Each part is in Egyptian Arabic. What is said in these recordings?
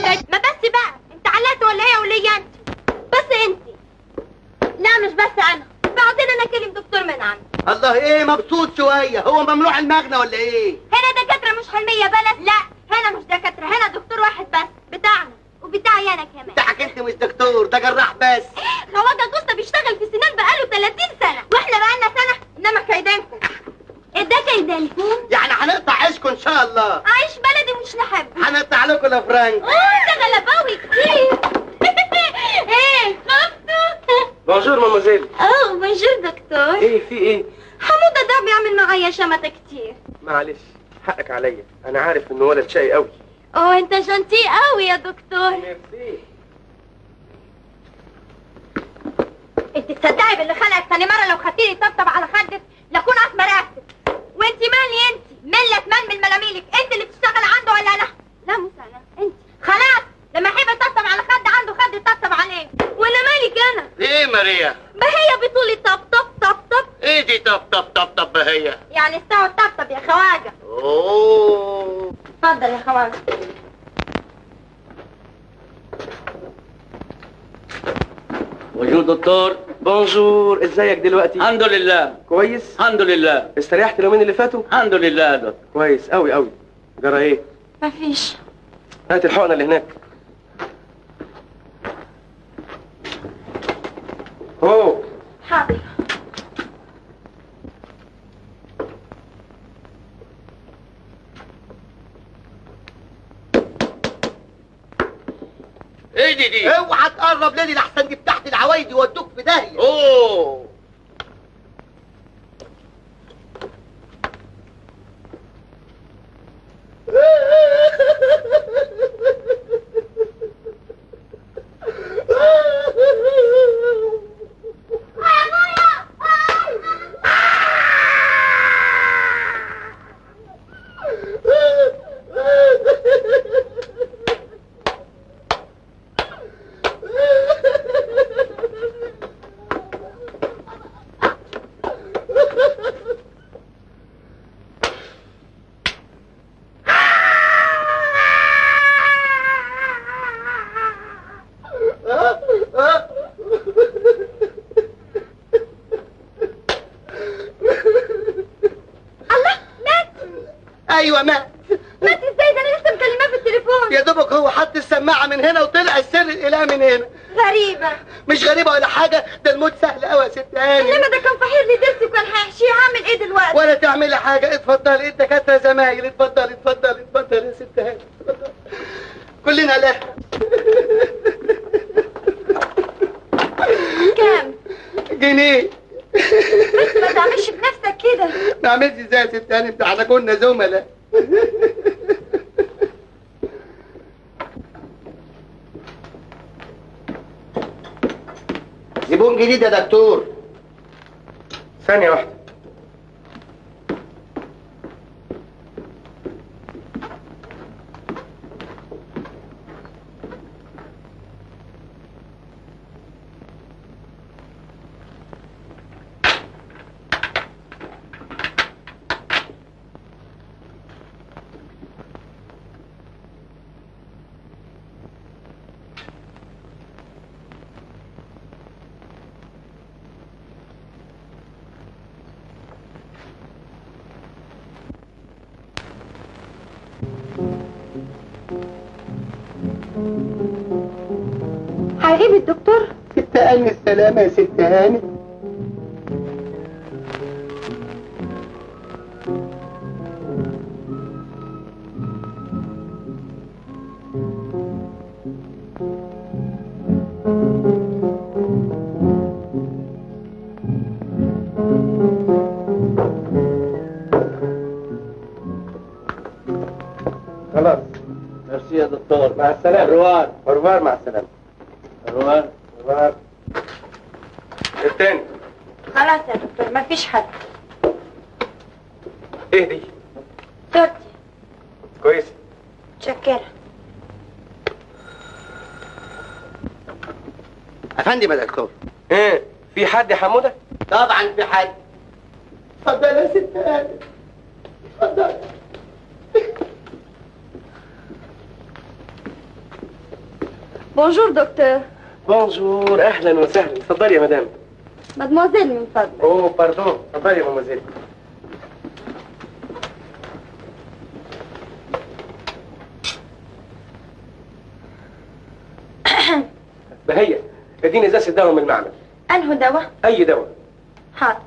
ما بس بقى انت علقت ولا ايه وليا انت بس انت لا مش بس انا بعدين انا اكلم دكتور من عندي الله ايه مبسوط شويه هو ممنوع المغنى ولا ايه هنا دكاتره مش حلميه بلد لا هنا مش دكاتره هنا دكتور واحد بس بتاعنا وبتاعي انا كمان بتاعك انت مش دكتور ده جراح بس خواجه جوستا بيشتغل في سنان بقاله 30 سنه واحنا بقالنا سنه انما كيدانكم ايه ده كيدانكم يعني هنقطع عيشكم ان شاء الله عايش بلدي مش نحب هنقطع لكم الافرنج اوه ده غلباوي كتير ايه خفتوا بونجور ماموزيل اوه بونجور دكتور ايه في ايه حموده ده بيعمل معايا شمتة كتير معلش حقك عليا انا عارف انه ولد شقي قوي اوه انت جنتي قوي يا دكتور ميرسي انت تصدقي باللي خلقك ثاني مره لو خدتيلي طبطب على خدك لاكون اسمى رقبتك وانت مالي انت ملة من من ملاميلك انت اللي بتشتغل عنده ولا انا لا مش انا انت خلاص لما احب اطبطب على خد عنده خد يطبطب عليه ولا مالك انا ايه ماريا ما هي بتقولي طبطب طبطب ايه دي طب طب طب طب هي يعني استوى طبطب يا خواجه اوه اتفضل يا خواجه بونجور دكتور بونجور ازيك دلوقتي الحمد لله كويس الحمد لله استريحت اليومين اللي فاتوا الحمد لله يا دكتور كويس قوي قوي جرى ايه مفيش هات الحقنه اللي هناك هو حاضر ايه دي دي اوعى تقرب ليلي لحسن دي بتاعت العوايد يودوك في داهيه اوه الله مات ايوه مات مات ازاي ده انا لسه مكلماه في التليفون يا دوبك هو حط السماعه من هنا وطلع السر الاله من هنا غريبه مش غريبه ولا حاجه ده الموت سهل قوي يا ست هاني انما ده كان فحير لي ضرسي وكان هيحشيه هعمل ايه دلوقتي ولا تعملي حاجه اتفضلي الدكاتره زمايل اتفضلي اتفضلي اتفضلي يا ست هاني اتفضلي. كلنا لا كام جنيه بس ما تعملش بنفسك كده ما عملتش ازاي يا ست هاني ده احنا كنا زملاء زبون جديد يا دكتور ثانيه واحده هيغيب الدكتور ست هاني السلامة يا ست هاني خلاص ميرسي يا دكتور مع السلامه روان أورفار مع السلامه روان أورفار التاني خلاص يا دكتور مفيش حد ايه دي تورتي كويس متشكرة افندم يا دكتور ايه في حد يا حموده طبعا في حد اتفضل يا ست هاني اتفضل بونجور دكتور بونجور اهلا وسهلا اتفضلي يا مدام مادموزيل من فضلك اوه باردون اتفضلي يا مامزيل بهية اديني ازازه دواء من المعمل انه دواء اي دواء حاضر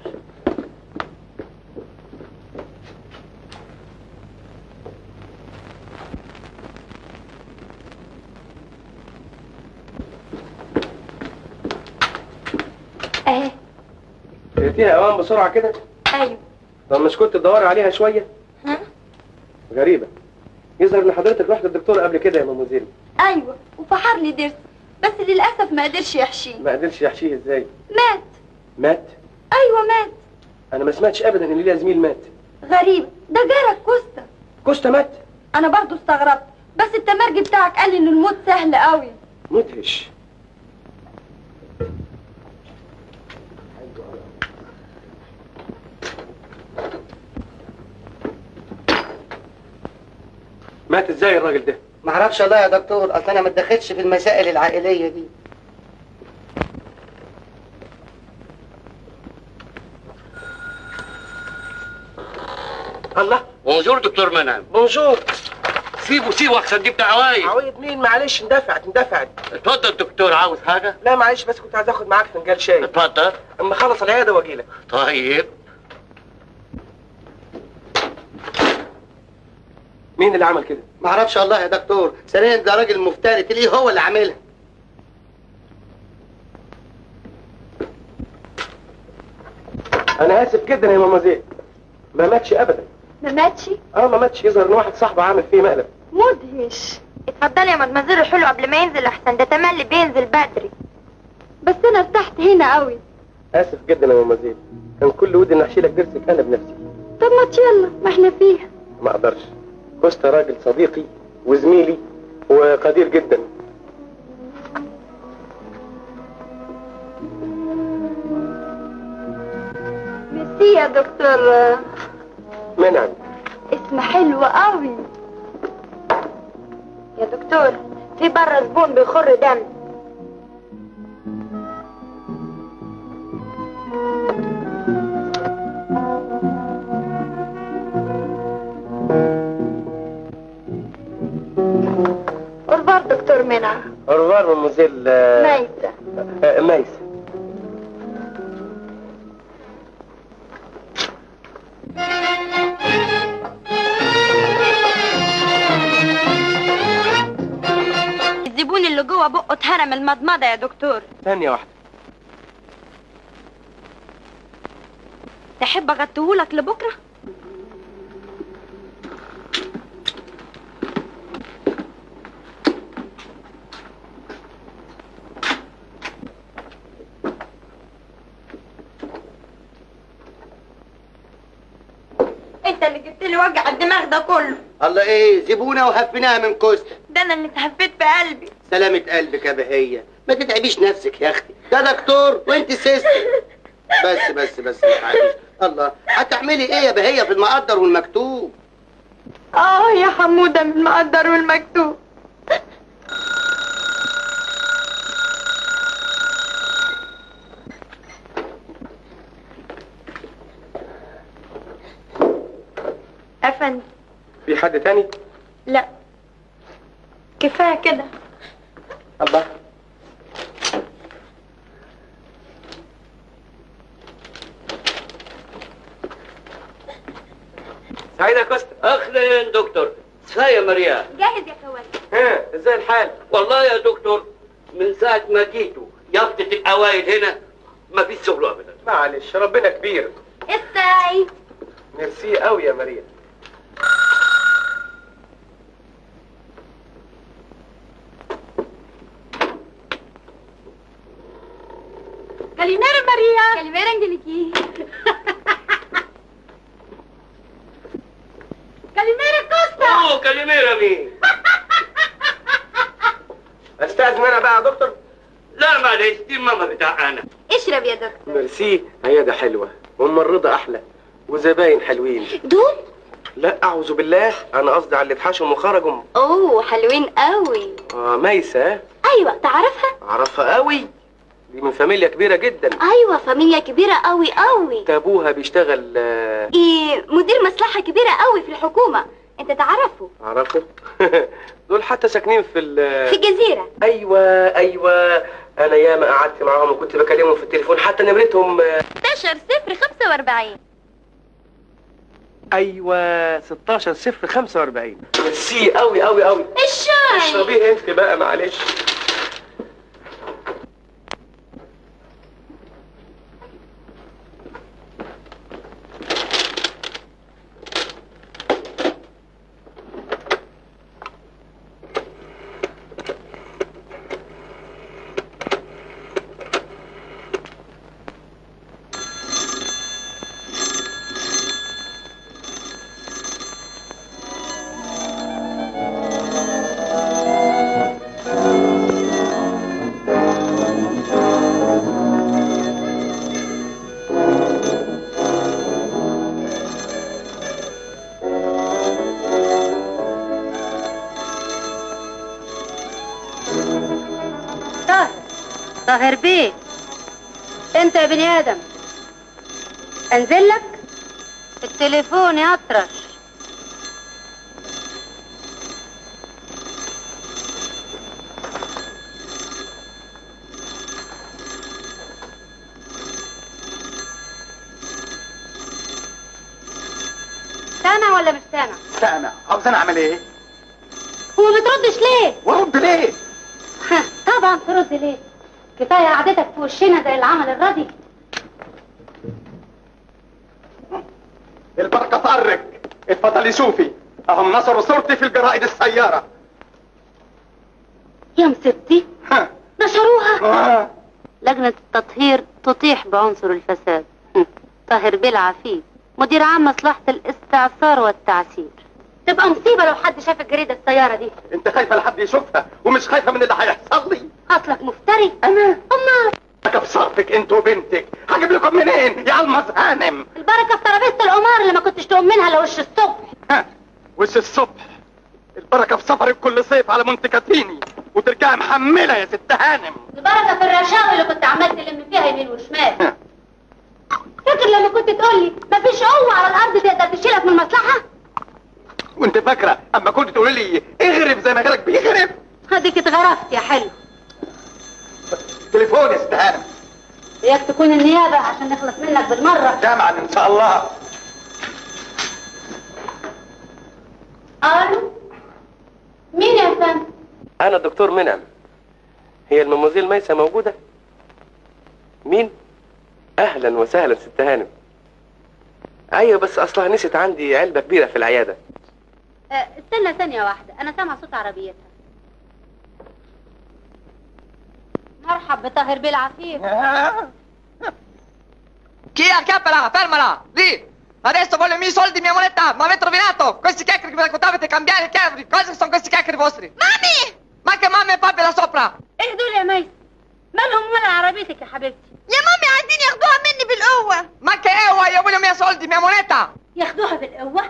اهي اديها اوام بسرعه كده ايوه طب مش كنت تدوري عليها شويه ها غريبه يظهر ان حضرتك رحت للدكتور قبل كده يا مامزيل ايوه وفحر لي ضرس بس للاسف ما قدرش يحشيه ما قدرش يحشيه ازاي مات مات ايوه مات انا ما سمعتش ابدا ان ليا زميل مات غريب ده جارك كوستا كوستا مات انا برضو استغربت بس التمرجي بتاعك قال لي ان الموت سهل قوي مدهش مات ازاي الراجل ده ما اعرفش الله يا دكتور اصل انا ما اتدخلش في المسائل العائليه دي الله بونجور دكتور منعم بونجور سيبوا سيبوا احسن دي بتاع عوايد عوايد مين معلش اندفعت اندفعت اتفضل دكتور عاوز حاجه لا معلش بس كنت عايز اخد معاك فنجان شاي اتفضل اما اخلص العياده واجيلك طيب مين اللي عمل كده ما اعرفش الله يا دكتور ثانيا ده راجل مفتري تلاقيه هو اللي عاملها انا اسف جدا يا ماما زين ما ماتش ابدا ما ماتش اه ما ماتش يظهر ان واحد صاحبه عامل فيه مقلب مدهش اتفضلي يا مدمزيل الحلو قبل ما ينزل احسن ده تملي بينزل بدري بس انا ارتحت هنا قوي اسف جدا يا ماما زين كان كل ودي ان احشي لك ضرسك انا بنفسي طب ما يلا ما احنا فيها ما اقدرش كوستا راجل صديقي وزميلي وقدير جدا ميرسي يا دكتور منعم اسم حلو قوي يا دكتور في بره زبون بيخر دم قربان دكتور منى اورفار ماموزيل آه، ميتة آه، ميس الزبون اللي جوه بقه اتهرم المضمضه يا دكتور ثانية واحدة تحب اغطيهولك لبكره انت اللي جبت لي وجع الدماغ ده كله الله ايه زبونه وهفناها من كوستا ده انا اللي اتهفيت في قلبي سلامة قلبك يا بهية ما تتعبيش نفسك يا اختي ده دكتور وانت سيستر بس بس بس ما تعبيش الله هتعملي ايه يا بهية في المقدر والمكتوب اه يا حمودة من المقدر والمكتوب افندم في حد تاني لا كفايه كده الله سعيد يا كوستا اهلا دكتور سايا مريا جاهز يا كوالي ها ازاي الحال والله يا دكتور من ساعة ما جيتوا يافطة الأوايد هنا ما فيش شغل أبدا معلش ربنا كبير الساي ميرسي قوي يا ماريا كاليميرا ماريا كاليميرا انجليكي كاليميرا كوستا أوه كاليميرا مين استاذن انا بقى يا دكتور لا معلش دي ماما بتاع أنا اشرب يا دكتور ميرسي عيادة حلوة وممرضة أحلى وزباين حلوين دول لا أعوذ بالله أنا قصدي على اللي اتحاشوا وخرجوا اوه حلوين قوي آه ميسة ها؟ ايوه تعرفها اعرفها قوي دي من فاميليا كبيره جدا ايوه فاميليا كبيره قوي قوي ابوها بيشتغل آه، ايه مدير مصلحه كبيره قوي في الحكومه انت تعرفه اعرفه دول حتى ساكنين في ال في جزيره ايوه ايوه انا ياما قعدت معاهم وكنت بكلمهم في التليفون حتى نمرتهم آه، 16 0 45 ايوه 16 0 45 ميرسي قوي قوي قوي الشاي اشربيه انت بقى معلش طاهر طاهر بيه انت يا بني ادم انزل لك التليفون يا اطرش سامع ولا مش سامع سامع عاوز انا اعمل ايه هو ما بتردش ليه وارد ليه ها، طبعا ترد ليه كفايه قعدتك في وشنا زي العمل الردي البركه في قرك اتفضلي شوفي اهم نشروا صورتي في الجرائد السياره يا مصيبتي ها. نشروها آه. لجنة التطهير تطيح بعنصر الفساد هم. طاهر بيه العفيف مدير عام مصلحة الاستعصار والتعسير تبقى مصيبة لو حد شاف الجريدة السيارة دي انت خايفه لحد يشوفها ومش خايفه من اللي هيحصل لي اصلك مفتري انا امال بركه في صرفك انت وبنتك هجيب لكم منين يا المظ هانم البركة في ترابيزة القمار اللي ما كنتش تقوم منها لوش الصبح ها وش الصبح البركه في سفرك كل صيف على مونتكاتيني وترجعي محمله يا ست هانم البركة في الرشاوي اللي كنت عمال تلم فيها يمين وشمال ها. فاكر لما كنت تقول لي مفيش قوة على الأرض تقدر تشيلك من المصلحة؟ وانت فاكره اما كنت تقولي لي اغرب زي ما غيرك بيغرب هديك اتغرفت يا حلو تليفون يا ست هانم اياك تكون النيابة عشان نخلص منك بالمرة جامعا ان شاء الله الو مين يا فندم؟ انا الدكتور منعم هي المموزيل ميسة موجودة مين اهلا وسهلا ست هانم ايوه بس اصلها نسيت عندي علبة كبيرة في العيادة أه استنى ثانية واحدة أنا سامعة صوت عربيتها مرحب بطاهر بيه العفيف Chi acchiappala? Fermala! Lì! Adesso voglio i miei soldi, mia moneta! Ma avete rovinato! Questi chiacchieri che mi raccontavate cambiare i chiacchieri! Cosa sono questi chiacchieri vostri? مامي Ma che mamma e papà là sopra! ايه دول يا ميس؟ مالهم ولا عربيتك يا حبيبتي؟ يا مامي عايزين ياخدوها مني بالقوه Ma che è? oh, Io voglio i miei soldi, mia moneta! ياخدوها بالقوة؟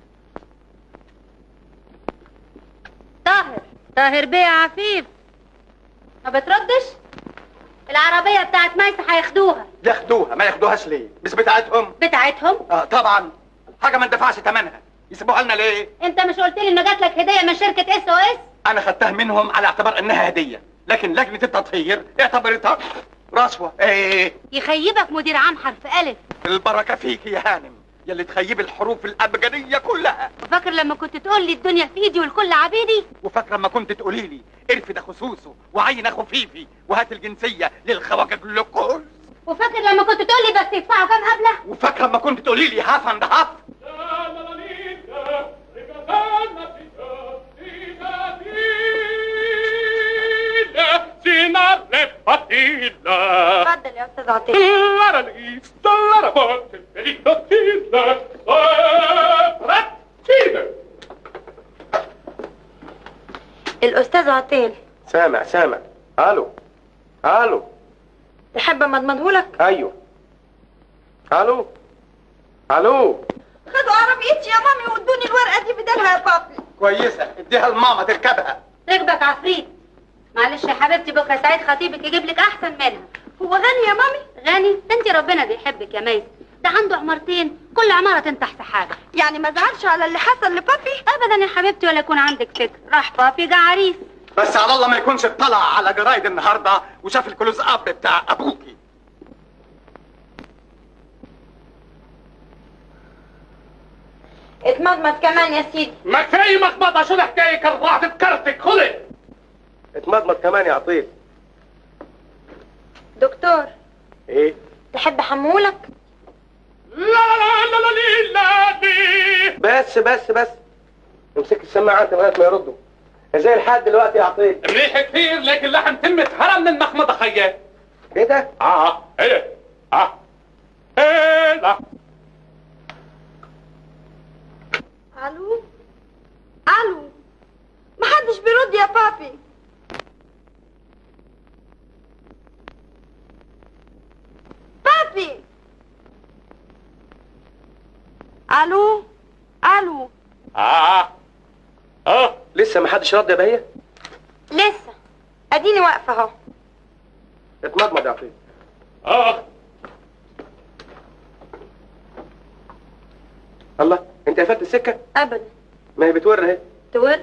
طاهر طاهر بيه عفيف ما بتردش؟ العربية بتاعت ميسة هياخدوها ياخدوها ما ياخدوهاش ليه مش بتاعتهم بتاعتهم؟ اه طبعا حاجه ما ندفعش ثمنها يسيبوها لنا ليه انت مش قلت لي انه جات لك هدية من شركة اس او اس؟ انا خدتها منهم على اعتبار انها هديه لكن لجنه التطهير اعتبرتها رشوه ايه يخيبك مدير عام حرف ألف البركه فيك يا هانم يلي تخيب الحروف الابجديه كلها وفاكر لما كنت تقول لي الدنيا في ايدي والكل عبيدي؟ وفاكره لما كنت تقولي لي ارفد خصوصه وعين خفيفي وهات الجنسيه للخواجه جلوكوز وفاكر لما كنت تقول لي بس يدفعوا كام قبله؟ وفاكره لما كنت تقولي لي هاف اند هاف اتفضل يا استاذ عطيه الاستاذ عطيل سامع سامع الو الو تحب مضمضهولك ايوه الو الو خدوا عربيتي يا مامي وادوني الورقه دي بدلها يا بابي كويسه اديها لماما تركبها ركبك عفريت معلش يا حبيبتي بكره سعيد خطيبك يجيب لك احسن منها هو غني يا مامي غني انت ربنا بيحبك يا ميس ده عنده عمارتين كل عماره تنتح في حاجه يعني ما زعلش على اللي حصل لبابي ابدا يا حبيبتي ولا يكون عندك فكر راح بابي جه عريس بس على الله ما يكونش اطلع على جرايد النهارده وشاف الكلوز اب بتاع ابوكي اتمضمض كمان يا سيدي ما كفايه مخبطه شو الحكايه كرهت بكرتك خلق اتمضمض كمان يا عطيل دكتور ايه تحب حمولك لا لا لا لا لا لا لا بس بس بس امسك السماعه انت لغايه ما يردوا زي الحال دلوقتي يا عطيل مليح كثير لكن لحم تمة هرم من المخمضة خيال ايه ده اه ايه اه ايه لا الو الو محدش بيرد يا بابي بابي الو الو اه اه لسه ما حدش رد يا بهيه لسه اديني واقفه اهو اتمضمض يا عطيل اه الله انت قفلت السكه ابدا ما هي بتور اهي تور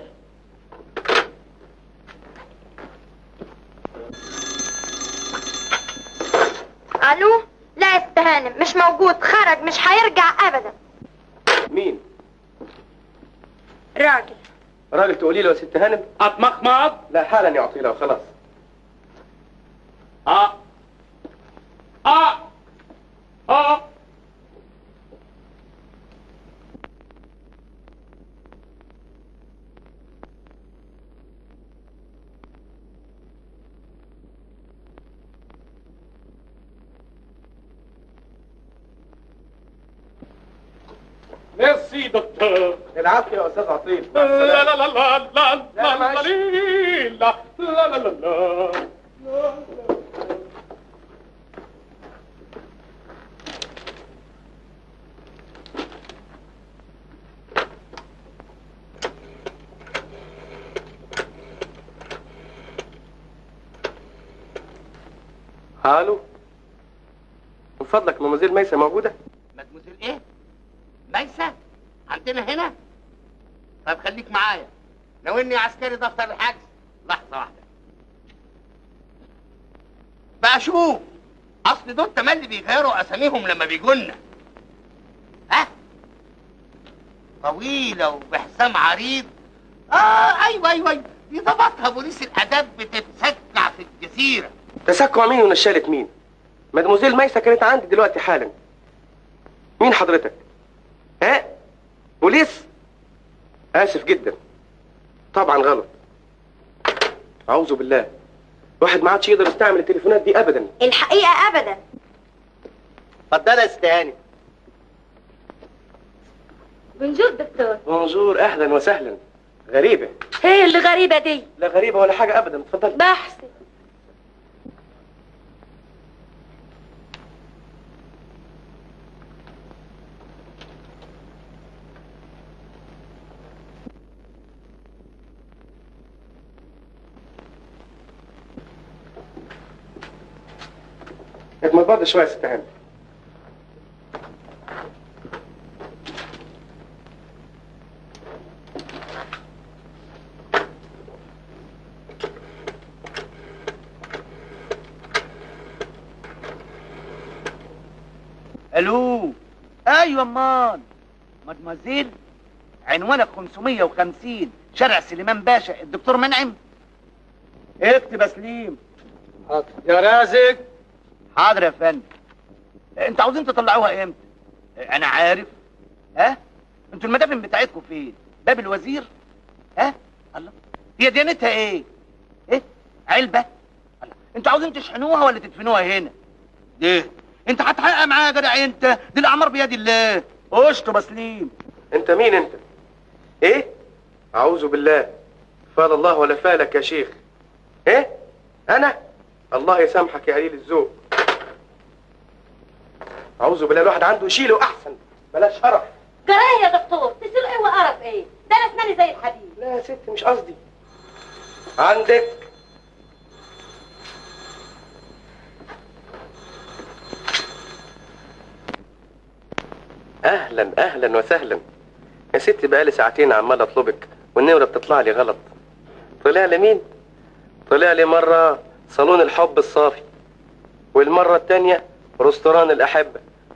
الو لا استهانم مش موجود خرج مش هيرجع ابدا مين راجل راجل تقولي له يا ست هانم اتمخمض لا حالا يا عطيله وخلاص اه اه اه ميرسي دكتور العافيه يا استاذ عطيل لا لا لا لا لا لا لا، لا معلش. لا لا لا لا لا الو من فضلك ممازيل ميسه موجوده مدموزيل ايه؟ ميسة؟ عندنا هنا؟ طب خليك معايا ناولني عسكري دفتر الحجز لحظة واحدة بقى شوف اصل دول تملي بيغيروا اساميهم لما بيجولنا ها؟ طويلة وبحسام عريض اه ايوه ايوه ايوه دي ضبطها بوليس الاداب بتتسكع في الجزيرة تسكع مين ونشالت مين مدموزيل ميسه كانت عندي دلوقتي حالا مين حضرتك ها بوليس اسف جدا طبعا غلط اعوذ بالله واحد ما عادش يقدر يستعمل التليفونات دي ابدا الحقيقه ابدا اتفضل يا استهاني بنجور دكتور بونجور اهلا وسهلا غريبه هي اللي غريبه دي لا غريبه ولا حاجه ابدا اتفضل بحث اتمضمض شويه يا ست هانم الو ايوه امان مدمزيل عنوانك 550 شارع سليمان باشا الدكتور منعم اكتب يا سليم يا رازق حاضر يا فندم انتوا عاوزين تطلعوها امتى انا عارف ها انتوا المدافن بتاعتكم فين باب الوزير ها الله هي ديانتها ايه ايه علبه الله انتوا عاوزين تشحنوها ولا تدفنوها هنا ليه انت هتحقق معايا يا جدع انت دي الاعمار بيد الله اشطب يا سليم انت مين انت ايه اعوذ بالله فال الله ولا فالك يا شيخ ايه انا الله يسامحك يا قليل الذوق اعوذ بالله الواحد عنده يشيله احسن بلاش قرف جرايه يا دكتور تسير ايه وقرف ايه ده انا اسناني زي الحديد لا يا ست مش قصدي عندك اهلا اهلا وسهلا يا ستي بقالي ساعتين عمال اطلبك والنمره بتطلع لي غلط طلع لي مين طلع لي مره صالون الحب الصافي والمره التانية رستوران الاحبه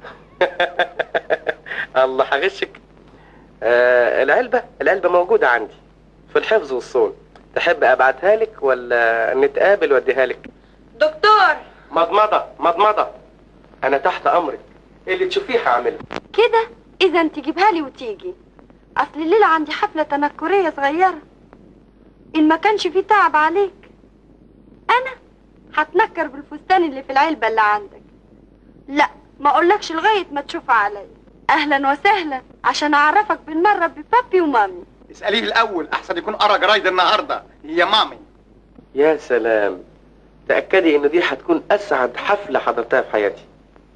الله هغشك آه العلبه العلبه موجوده عندي في الحفظ والصون تحب ابعتها لك ولا نتقابل واديها لك دكتور مضمضه مضمضه انا تحت امرك اللي تشوفيه هعمله كده اذا تجيبها لي وتيجي اصل الليله عندي حفله تنكريه صغيره ان ما كانش في تعب عليك انا هتنكر بالفستان اللي في العلبه اللي عندك لا ما اقولكش لغايه ما تشوفها عليا اهلا وسهلا عشان اعرفك بالمره ببابي ومامي اسأليه الأول أحسن يكون قرا جرايد النهاردة يا مامي يا سلام تأكدي إن دي هتكون أسعد حفلة حضرتها في حياتي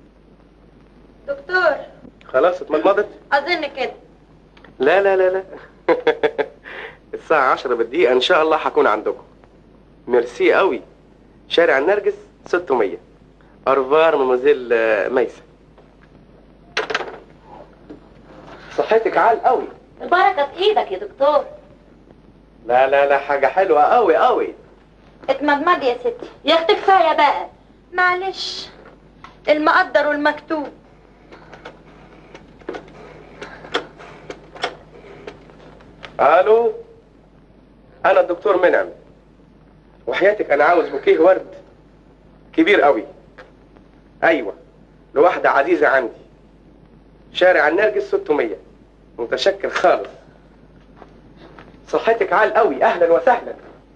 دكتور خلاص اتمضمضت؟ اظن كده لا لا لا لا الساعة عشرة بالدقيقة إن شاء الله هكون عندكم ميرسي قوي شارع النرجس 600 أرفار ممازيل آه، ميسة صحتك عال قوي البركة في ايدك يا دكتور لا لا لا حاجة حلوة قوي قوي اتمضمض يا ستي يا اختي كفايه بقى معلش المقدر والمكتوب الو انا الدكتور منعم وحياتك انا عاوز بوكيه ورد كبير قوي ايوه لواحدة عزيزة عندي شارع النرجس 600 متشكر خالص صحتك عال قوي اهلا وسهلا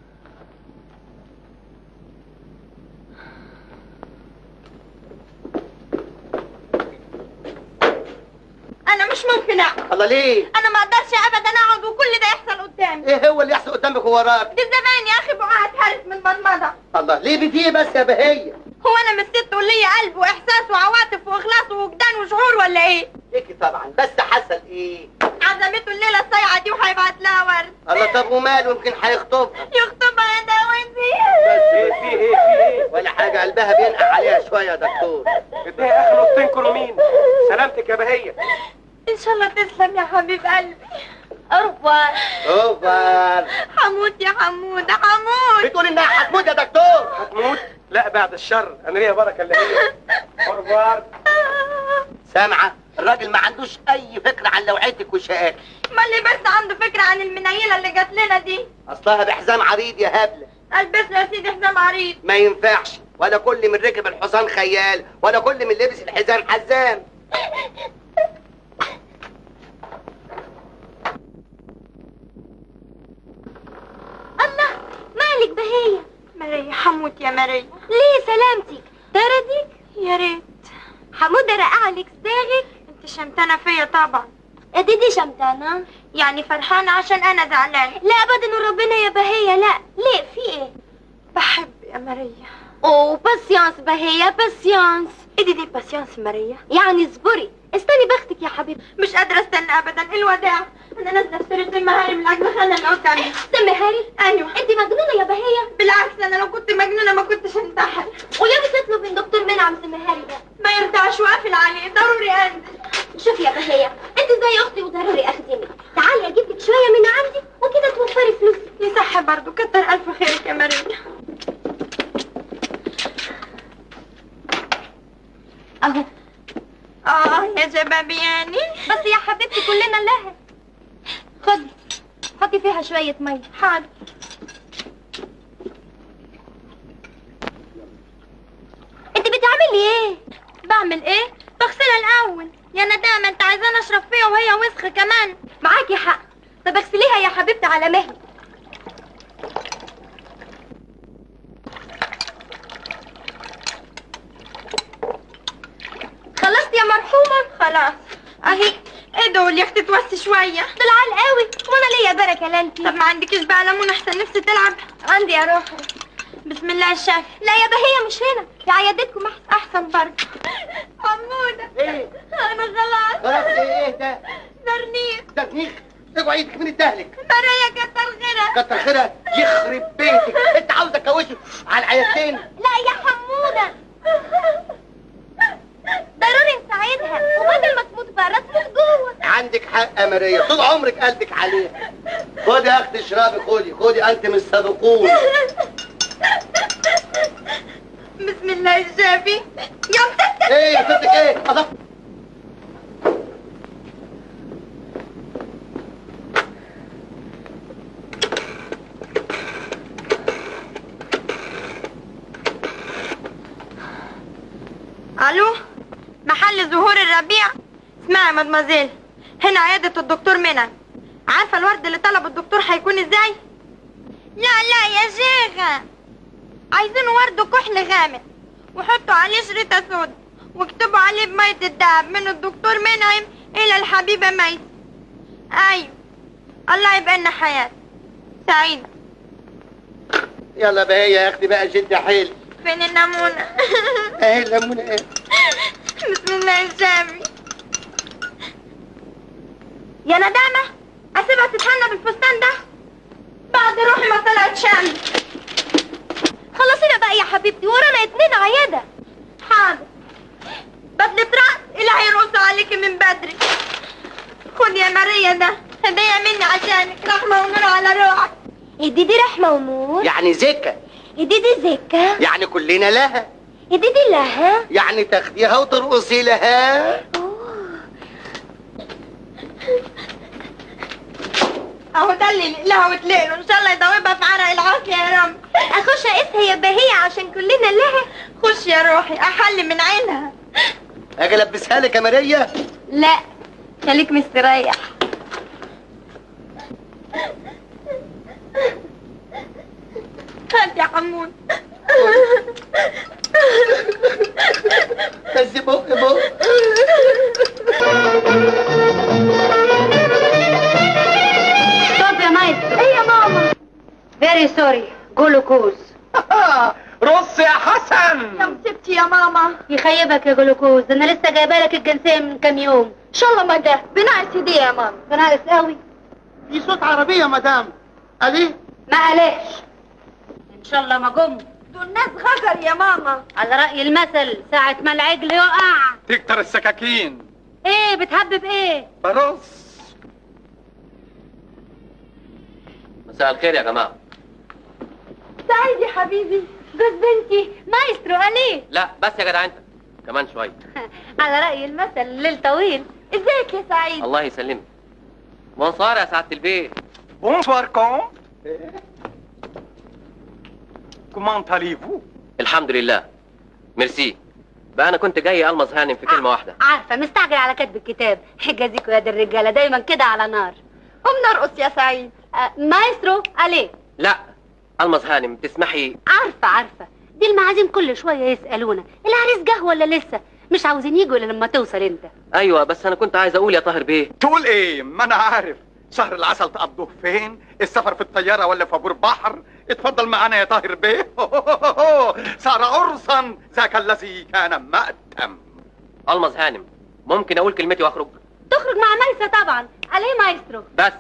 انا مش ممكن اقعد الله ليه انا ما اقدرش ابدا اقعد وكل ده يحصل قدامي ايه هو اللي يحصل قدامك ووراك دي زمان يا اخي بقى اتهرس من المضمضه الله ليه بديه بس يا بهية هو انا مش ست وليا قلب واحساس وعواطف واخلاص ووجدان وشعور ولا ايه ليكي طبعا بس حصل ايه عزمته الليله الصايعه دي وهيبعت لها ورد الله طب وماله يمكن هيخطبها يخطبها يا داوينزي بس ايه في ايه في ايه ولا حاجة قلبها بينقع عليها شوية يا دكتور اديها اخر نصين كرومين سلامتك يا بهية ان شاء الله تسلم يا حبيب قلبي اوفر اوفر حموت يا حمود حمود بتقول انها هتموت يا دكتور هتموت لا بعد الشر انا ليا بركة اللي هي أرفار سامعة الراجل ما عندوش اي فكرة عن لوعتك وشقاك ما اللي بس عنده فكره عن المنيله اللي جات لنا دي اصلها بحزام عريض يا هبلة البس له يا سيدي حزام عريض ما ينفعش ولا كل من ركب الحصان خيال ولا كل من لبس الحزام حزام الله مالك بهية مرية حموت يا مرية ليه سلامتك دردك يا ريت حمودة رقعلك صداغك انت شمتانة فيا طبعا دي دي شمتانة يعني فرحانة عشان انا زعلان لا ابدا وربنا يا بهية لا ليه في ايه بحب يا مرية اوه باسيانس بهية باسيانس ايه دي دي باسيانس مرية يعني اصبري استني بختك يا حبيبي مش قادرة استنى ابدا الوداع انا نازلة اشتري سم هاري من العجلخانة اللي قدامي سم هاري ايوه انت مجنونة يا بهية بالعكس انا لو كنت مجنونة ما كنتش انتحر وليه بتطلب من دكتور منعم سم هاري ده ما يرضعش وقافل عليه ضروري انزل شوفي يا بهية انت زي اختي وضروري اخدمك تعالي اجيب لك شوية من عندي وكده توفري فلوسك يصح برضه كتر الف خيرك يا مريم اهو اه يا شبابياني بس يا حبيبتي كلنا لها خدي حطي فيها شوية مية حاضر انت بتعملي ايه؟ بعمل ايه؟ بغسلها الاول يا ندامة انت عايزاني اشرب فيها وهي وسخة كمان معاكي حق طب اغسليها يا حبيبتي على مهلي خلصت يا مرحومة خلاص اهي ايه دول يا اختي توسي شوية دول عال قوي وانا ليا بركة لا انتي طب ما عندكيش بقى ليمون احسن نفسي تلعب عندي يا روحي بسم الله الشافي لا يا بهية مش هنا في عيادتكم احسن احسن برضه حمودة ايه انا خلاص خلاص ايه ايه ده درنيخ تفنيخ اوعى ايدك من الدهلك مريا كتر غيرها كتر خيرها يخرب بيتك انت عاوزه تكوشه على العيادتين لا يا حمودة ضروري نساعدها وبدل ما تموت بره تموت يا ماريا طول عمرك قلبك عليها خدي يا اختي اشربي خدي خدي انت من السابقون بسم الله الشافي يا متسم ايه يا ستك ايه أضف... الو محل زهور الربيع اسمعي يا مدمزيل هنا عيادة الدكتور منى عارفة الورد اللي طلب الدكتور هيكون ازاي؟ لا لا يا شيخة عايزين ورد كحل غامق وحطوا عليه شريطة سود واكتبوا عليه بمية الدهب من الدكتور منعم إلى الحبيبة ميس أيوة الله يبقى لنا حياة سعيد يلا بقى يا اختي بقى جد حيل فين النمونة ايه الليمونه ايه بسم الله الشافي يا ندامة أسيبها تتهنى بالفستان ده بعد روحي ما طلعت شمس خلصينا بقى يا حبيبتي ورانا اتنين عيادة حاضر بدلة رأس اللي هيرقصوا عليكي من بدري خد يا ماريا ده هدية مني عشانك رحمة ونور على روحك دي دي رحمة ونور يعني زكا دي دي زكا يعني كلنا لها دي دي لها يعني تاخديها وترقصي لها اهو ده اللي لها وتلقله ان شاء الله يدوبها في عرق العافية يا رب اخش اقيسها يا بهية عشان كلنا لها خش يا روحي احل من عينها اجي البسها لك يا ماريا لا خليك مستريح هات يا حمود بس بق بق ستوب يا مايسترو ايه يا ماما فيري سوري جلوكوز رص يا حسن يا مصيبتي يا ماما يخيبك يا جلوكوز ده انا لسه جايبه لك الجنسيه من كام يوم ان شاء الله ما جه بناقص هدية يا ماما ده ناقص قوي في صوت عربيه يا مدام ادي ما قلقش ان شاء الله ما جم دول ناس غجر يا ماما على رأي المثل ساعة ما العجل يقع تكتر السكاكين ايه بتهبب ايه برص مساء الخير يا جماعه سعيد يا حبيبي جوز بنتي مايسترو عليه لا بس يا جدع انت كمان شويه على رأي المثل الليل طويل ازيك يا سعيد الله يسلمك منصار يا سعاده البيت بونسوار كون كومون allez-vous الحمد لله ميرسي بقى انا كنت جاي المظ هانم في كلمه واحده عارفة مستعجل على كتب الكتاب حجازيكوا يا دي الرجالة دايما كده على نار قوم نرقص يا سعيد آه مايسترو عليه لا المظ هانم تسمحي عارفة عارفة دي المعازيم كل شوية يسألونا العريس جه ولا لسه مش عاوزين يجوا الا لما توصل انت ايوه بس انا كنت عايز اقول يا طاهر بيه تقول ايه ما انا عارف شهر العسل تقضوه فين السفر في الطيارة ولا في عبور بحر اتفضل معانا يا طاهر بيه صار عرسا ذاك الذي كان مأتم المظ هانم ممكن اقول كلمتي واخرج تخرج مع ميسة طبعا عليه مايسترو بس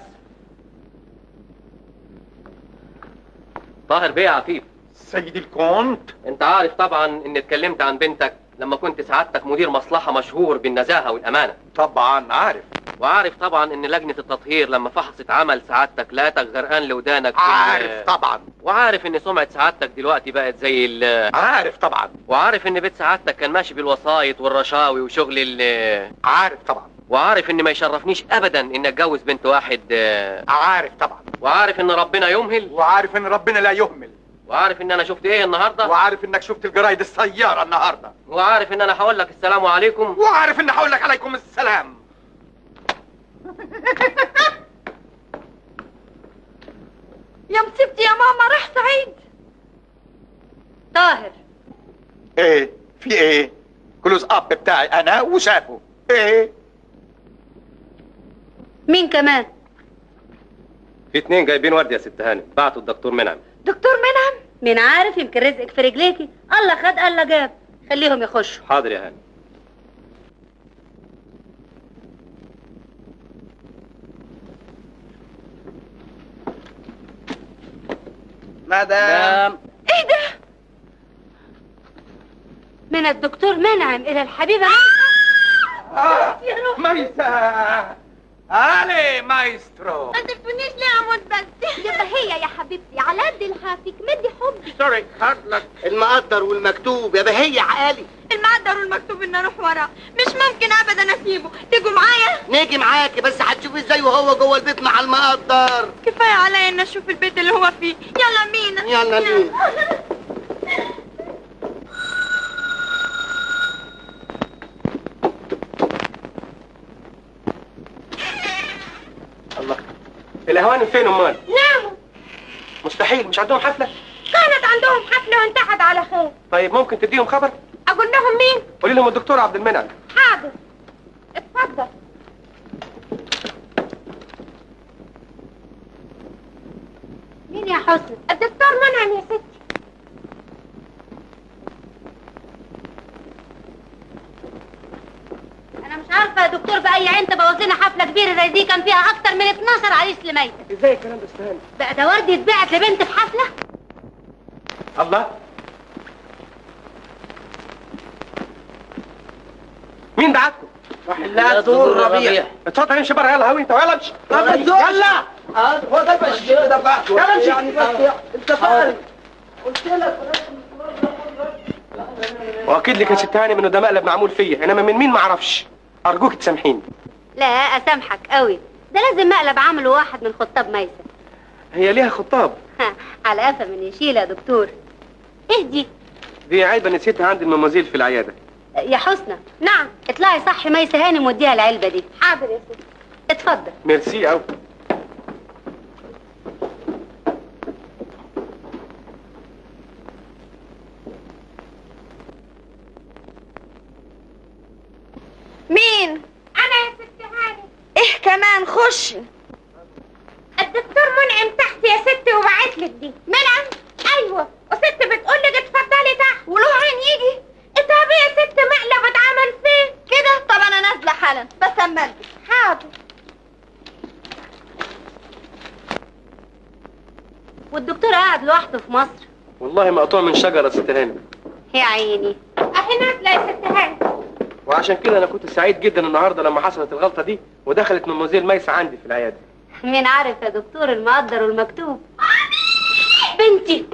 طاهر بيه يا عفيف سيدي الكونت انت عارف طبعا اني اتكلمت عن بنتك لما كنت سعادتك مدير مصلحة مشهور بالنزاهة والأمانة طبعا عارف وعارف طبعا ان لجنة التطهير لما فحصت عمل سعادتك لقيتك غرقان لودانك في ال- عارف طبعا وعارف ان سمعة سعادتك دلوقتي بقت زي ال عارف طبعا وعارف ان بيت سعادتك كان ماشي بالوسايط والرشاوي وشغل ال عارف طبعا وعارف ان ما يشرفنيش ابدا ان اتجوز بنت واحد آه، عارف طبعا وعارف ان ربنا يمهل وعارف ان ربنا لا يهمل وعارف ان انا شفت ايه النهارده وعارف انك شفت الجرايد السيارة النهاردة وعارف ان انا هقول لك السلام عليكم وعارف ان هقول لك عليكم السلام يا مصيبتي يا ماما راح سعيد طاهر ايه في ايه كلوز اب بتاعي انا وشافه ايه مين كمان في اتنين جايبين ورد يا ست هانم بعتوا الدكتور منعم دكتور منعم مين عارف يمكن رزقك في رجليكي الله خد الله جاب خليهم يخشوا حاضر يا هانم مدام ايه ده من الدكتور منعم الى الحبيبة آه ميسة علي مايسترو ما تفتونيش ليه اموت بس يا بهية يا حبيبتي على قد الحافك مدي حبي سوري هارد لك المقدر والمكتوب يا بهية عقالي المقدر والمكتوب ان اروح وراه مش ممكن ابدا اسيبه تيجوا معايا نيجي معاكي بس هتشوفي ازاي وهو جوه البيت مع المقدر كفايه عليا ان اشوف البيت اللي هو فيه يلا مينا يلا مين الله الهوانم فين امال ناموا مستحيل مش عندهم حفله كانت عندهم حفله وانتهت على خير طيب ممكن تديهم خبر اقول لهم مين قولي لهم الدكتور عبد المنعم حاضر اتفضل مين يا حسن الدكتور منعم يا ستي انا مش عارفه يا دكتور باي عين تبوظ لنا حفله كبيره زي دي كان فيها اكتر من 12 عريس لميت ازاي الكلام ده استهان بقى ده ورد يتبعت لبنت في حفله الله مين بعتكم لا دور ربيع اتفضل امشي بره يلا هوي انت يلا امشي يلا هو ده المشكله ده بقى يلا امشي يعني بس انت فاهم واكيد لك يا ست هانم انه ده مقلب معمول فيا انما من مين ما اعرفش ارجوك تسامحيني لا اسامحك قوي ده لازم مقلب عمله واحد من خطاب ميسة هي ليها خطاب على قفا من يشيل يا دكتور ايه دي دي عيبه نسيتها عند الممازيل في العياده يا حسنى نعم اطلعي صحي ميسة هانم واديها العلبه دي حاضر يا ستي اتفضل ميرسي قوي مين انا يا ست هاني ايه كمان خشي الدكتور منعم تحت يا ستي وبعت لك دي منعم ايوه وست بتقول لك اتفضلي تحت وله عين يجي طب يا ست مقلب اتعمل فين كده طب انا نازله حالا بس اما البس حاضر والدكتور قاعد لوحده في مصر والله مقطوع من شجره ست هانم يا عيني اهي نازله يا ست هاني وعشان كده انا كنت سعيد جدا النهارده لما حصلت الغلطه دي ودخلت ممازيل ميسة عندي في العياده مين عارف يا دكتور المقدر والمكتوب بنتي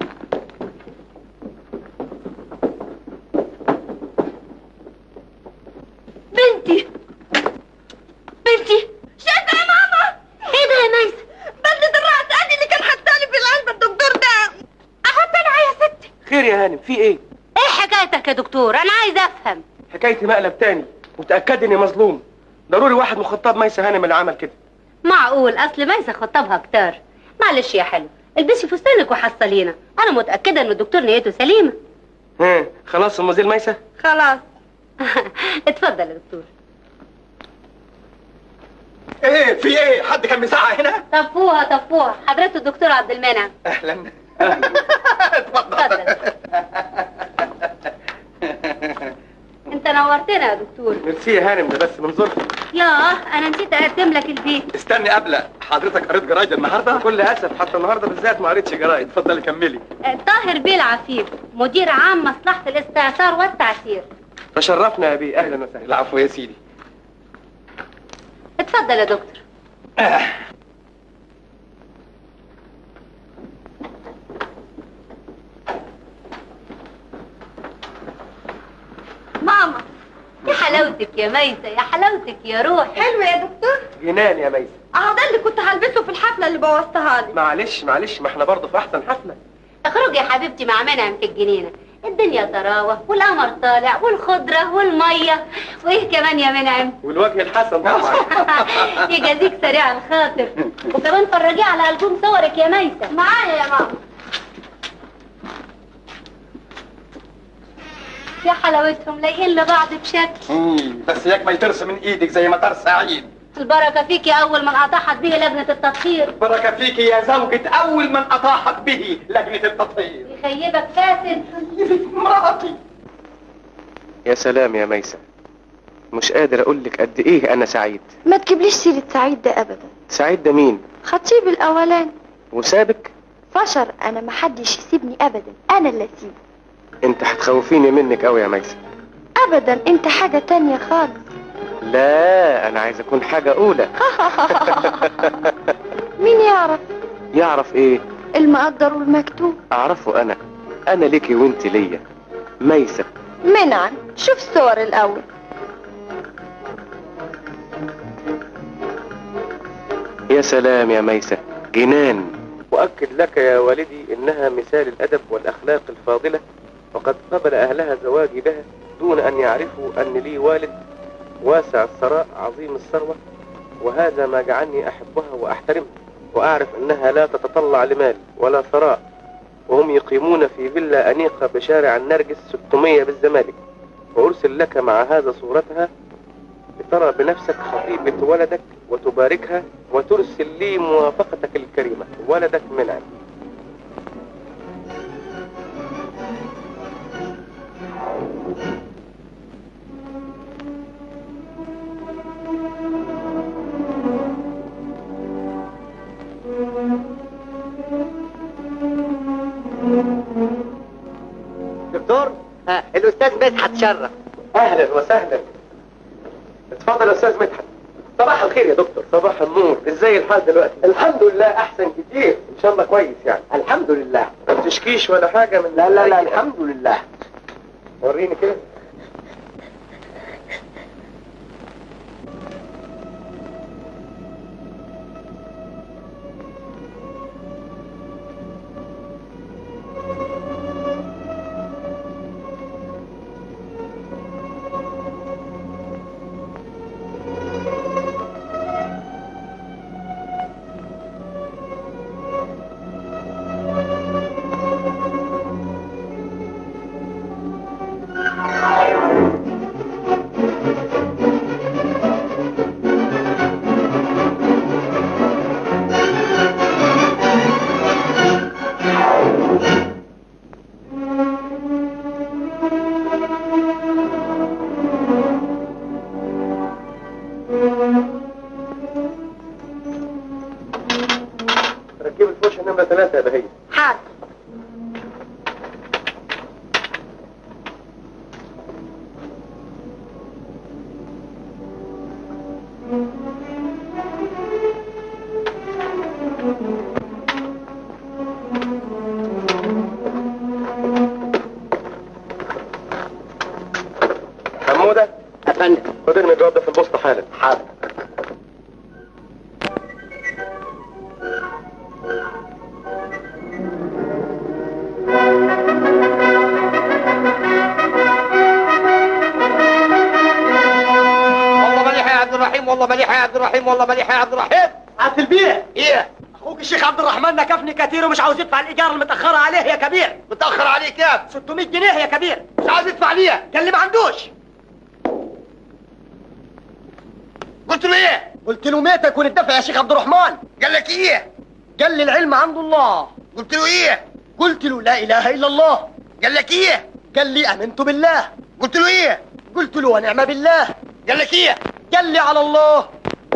بنتي بنتي شايفه يا ماما ايه ده يا ميسة بلدة الرأس ادي اللي كان حطالي في العلبة الدكتور ده احط لها يا ستي خير يا هانم في ايه ايه حكايتك يا دكتور انا عايز افهم حكايتي مقلب تاني وتاكد اني مظلوم ضروري واحد من خطاب ميسة هانم اللي عمل كده معقول اصل ميسة خطبها كتار معلش يا حلو البسي فستانك وحصلينا انا متاكده ان الدكتور نيته سليمه ها خلاص ممازيل ميسة خلاص اتفضل يا دكتور ايه في ايه حد كان مساعة هنا طفوها طفوها حضرته الدكتور عبد المنعم اهلا اتفضل انت نورتنا يا دكتور ميرسي يا هانم ده بس من ظرفي ياه انا نسيت اقدم لك البيت استني قبل حضرتك قريت جرايد النهارده بكل اسف حتى النهارده بالذات ما قريتش جرايد اتفضلي كملي آه، طاهر بيه العفيف مدير عام مصلحه الاستعصار والتعسير تشرفنا يا بيه اهلا وسهلا العفو يا سيدي اتفضل يا دكتور ماما يا حلاوتك يا ميسة يا حلاوتك يا روحي حلو يا دكتور جنان يا ميسة اهو ده اللي كنت هلبسه في الحفلة اللي بوظتها لي معلش معلش ما احنا برضه في احسن حفله اخرجي يا حبيبتي مع منعم في الجنينة الدنيا طراوة والقمر طالع والخضرة والمية وايه كمان يا منعم والوجه الحسن طبعا يجازيك سريع الخاطر وكمان فرجيه على ألبوم صورك يا ميسة معايا يا ماما يا حلاوتهم لاقيين لبعض بشكل مم، بس ياك ما يترس من ايدك زي مطار سعيد البركة فيك يا أول من أطاحت به لجنة التطهير بركة فيك يا زوجة أول من أطاحت به لجنة التطهير يخيبك فاسد مراتي يا سلام يا ميسة مش قادر اقول لك قد ايه انا سعيد ما تجيبليش سيرة سعيد ده ابدا سعيد ده مين خطيب الاولاني وسابك فشر انا محدش يسيبني ابدا انا اللي اسيبه انت هتخوفيني منك قوي يا ميسة ابدا انت حاجة تانية خالص لا انا عايز اكون حاجة اولى مين يعرف يعرف ايه المقدر والمكتوب اعرفه انا انا ليكي وانت ليا ميسة منعا شوف الصور الاول يا سلام يا ميسة جنان أؤكد لك يا والدي إنها مثال الأدب والأخلاق الفاضلة وقد قبل أهلها زواجي بها دون أن يعرفوا أن لي والد واسع الثراء عظيم الثروة وهذا ما جعلني أحبها وأحترمها وأعرف أنها لا تتطلع لمال ولا ثراء وهم يقيمون في فيلا أنيقة بشارع النرجس 600 بالزمالك وأرسل لك مع هذا صورتها لترى بنفسك خطيبة ولدك وتباركها وترسل لي موافقتك الكريمة ولدك منعم دكتور ها الاستاذ مدحت شرف أهلا وسهلا اتفضل يا أستاذ مدحت صباح الخير يا دكتور صباح النور ازاي الحال دلوقتي الحمد لله احسن كتير ان شاء الله كويس يعني الحمد لله ما بتشكيش ولا حاجه من لا لا لا أي- الحمد لله وريني كده ركبي الفرشه نمره ثلاثه يا بهيه حاضر حموده يا فندم خد المجواب ده في البوسطه حالا حاضر والله مليح يا عبد الرحيم والله مليح يا عبد الرحيم والله مليح يا عبد الرحيم عبد البيه ايه اخوك الشيخ عبد الرحمن نكفني كتير ومش عاوز يدفع الايجار المتاخره عليه يا كبير متاخر عليك كام 600 جنيه يا كبير مش عاوز يدفع ليها قال لي ما عندوش قلت له ايه قلت له متى يكون الدفع يا شيخ عبد الرحمن قال لك ايه قال لي العلم عند الله قلت له ايه قلت له لا اله الا الله قال لك ايه قال لي امنت بالله قلت له ايه قلت له ونعم بالله قال لك ايه قال لي على الله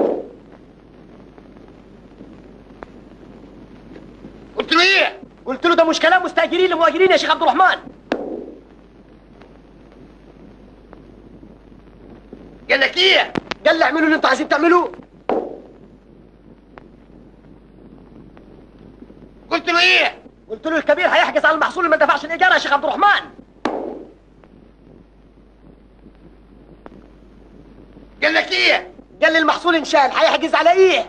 قلت له ايه قلت له ده مش كلام مستاجرين لمؤجرين يا شيخ عبد الرحمن قال لك ايه قال لي اعملوا اللي انتوا عايزين تعملوه قلت له ايه قلت له الكبير هيحجز على المحصول اللي ما دفعش الايجار يا شيخ عبد الرحمن قال لك ايه قال لي المحصول انشال هيحجز على ايه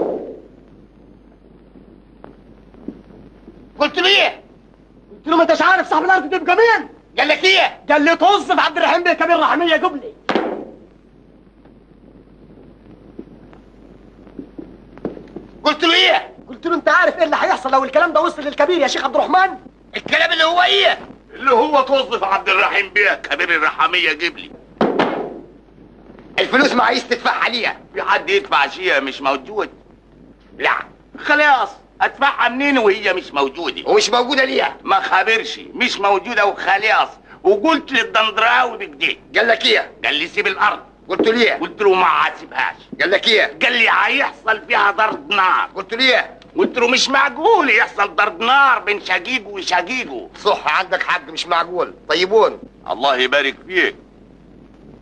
قلت له ايه قلت له ما انتش عارف صاحب الارض دي بجميل قال لك ايه قال لي طز في عبد الرحيم بيه كبير رحميه قبلي قلت له ايه قلت له انت عارف ايه اللي هيحصل لو الكلام ده وصل للكبير يا شيخ عبد الرحمن الكلام اللي هو ايه اللي هو توظف عبد الرحيم بيه كبير الرحمية جيب لي الفلوس ما عايز تدفعها ليها في حد يدفع شيء مش موجود لا خلاص ادفعها منين وهي مش موجودة ومش موجوده ليها ما خابرش مش موجودة وخلاص وقلت للدندراوي بكده قال لك ايه قال لي سيب الارض قلت له ايه قلت له ما هسيبهاش قال لك ايه قال لي هيحصل فيها ضرب نار قلت له ايه قلت له مش معقول يحصل ضرب نار بين شقيق وشقيقه صح عندك حق مش معقول طيبون الله يبارك فيك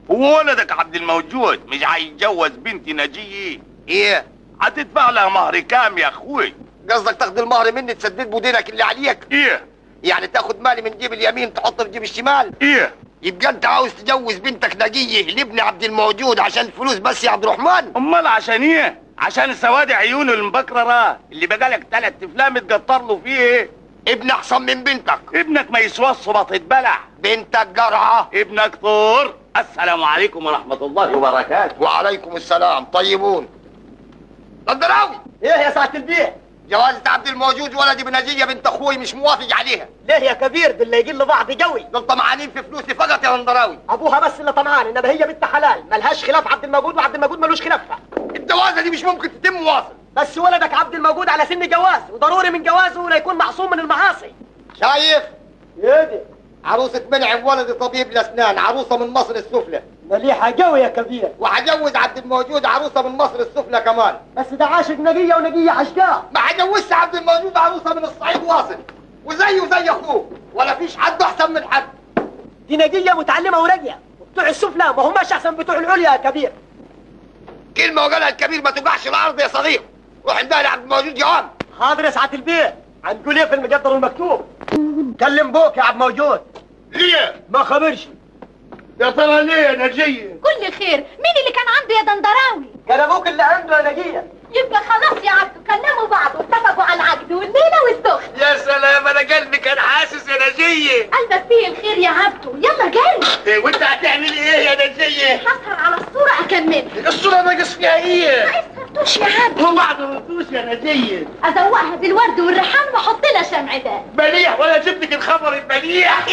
وولدك عبد الموجود مش هيتجوز بنتي نجيه ايه هتدفع لها مهر كام يا اخوي قصدك تاخد المهر مني تسدد بودينك اللي عليك ايه يعني تاخد مالي من جيب اليمين تحطه في جيب الشمال ايه يبقى انت عاوز تجوز بنتك نجيه لابن عبد الموجود عشان الفلوس بس يا عبد الرحمن امال عشان ايه عشان سواد عيونه المبكرة اللي بقالك تلات افلام متقطر له فيه ايه ابن احسن من بنتك ابنك ما يسواش صباط بلع بنتك جرعه ابنك طور السلام عليكم ورحمة الله وبركاته وعليكم السلام طيبون الدراوي ايه يا سعاده البيع جوازة عبد الموجود ولدي بنجية بنت اخوي مش موافق عليها ليه يا كبير دول اللي يجي بعض جوي دول طمعانين في فلوسي فقط يا هندراوي ابوها بس اللي طمعان انما هي بنت حلال ملهاش خلاف عبد الموجود وعبد الموجود ملوش خلافها الجوازة دي مش ممكن تتم واصل بس ولدك عبد الموجود على سن جواز وضروري من جوازه لا يكون معصوم من المعاصي شايف يدي عروسة منعم ولدي طبيب الاسنان عروسة من مصر السفلى مليحة قوي يا كبير وهجوز عبد الموجود عروسة من مصر السفلى كمان بس ده عاشق نقية ونقية عشقاء ما هجوزش عبد الموجود عروسة من الصعيد واصل وزيه زي اخوه ولا فيش حد احسن من حد دي نقية متعلمة وراقية وبتوع السفلى ما هماش احسن بتوع العليا يا كبير كلمة وقالها الكبير ما توقعش الارض يا صديق روح عندها لعبد الموجود جواب حاضر يا سعاده البيع هنقول ايه في المقدر والمكتوب كلم بوك يا عبد موجود ليه ما خبرش يا ترى ليه يا نجية كل خير مين اللي كان عنده يا دندراوي كان ابوك اللي عنده يا نقية يبقى خلاص يا عبدو كلموا بعض واتفقوا على العقد والليله والسخن يا سلام انا قلبي كان حاسس يا نجية قلبك فيه الخير يا عبدو يلا جري إيه وانت هتعملي ايه يا نجية هسهر على الصوره اكملها الصورة ناقص فيها ايه ما يسهرتوش يا عبدو وبعد الرطوش يا نجية ازوقها بالورد والريحان واحط لها شمعدان مليح ولا جبت لك الخبر المليح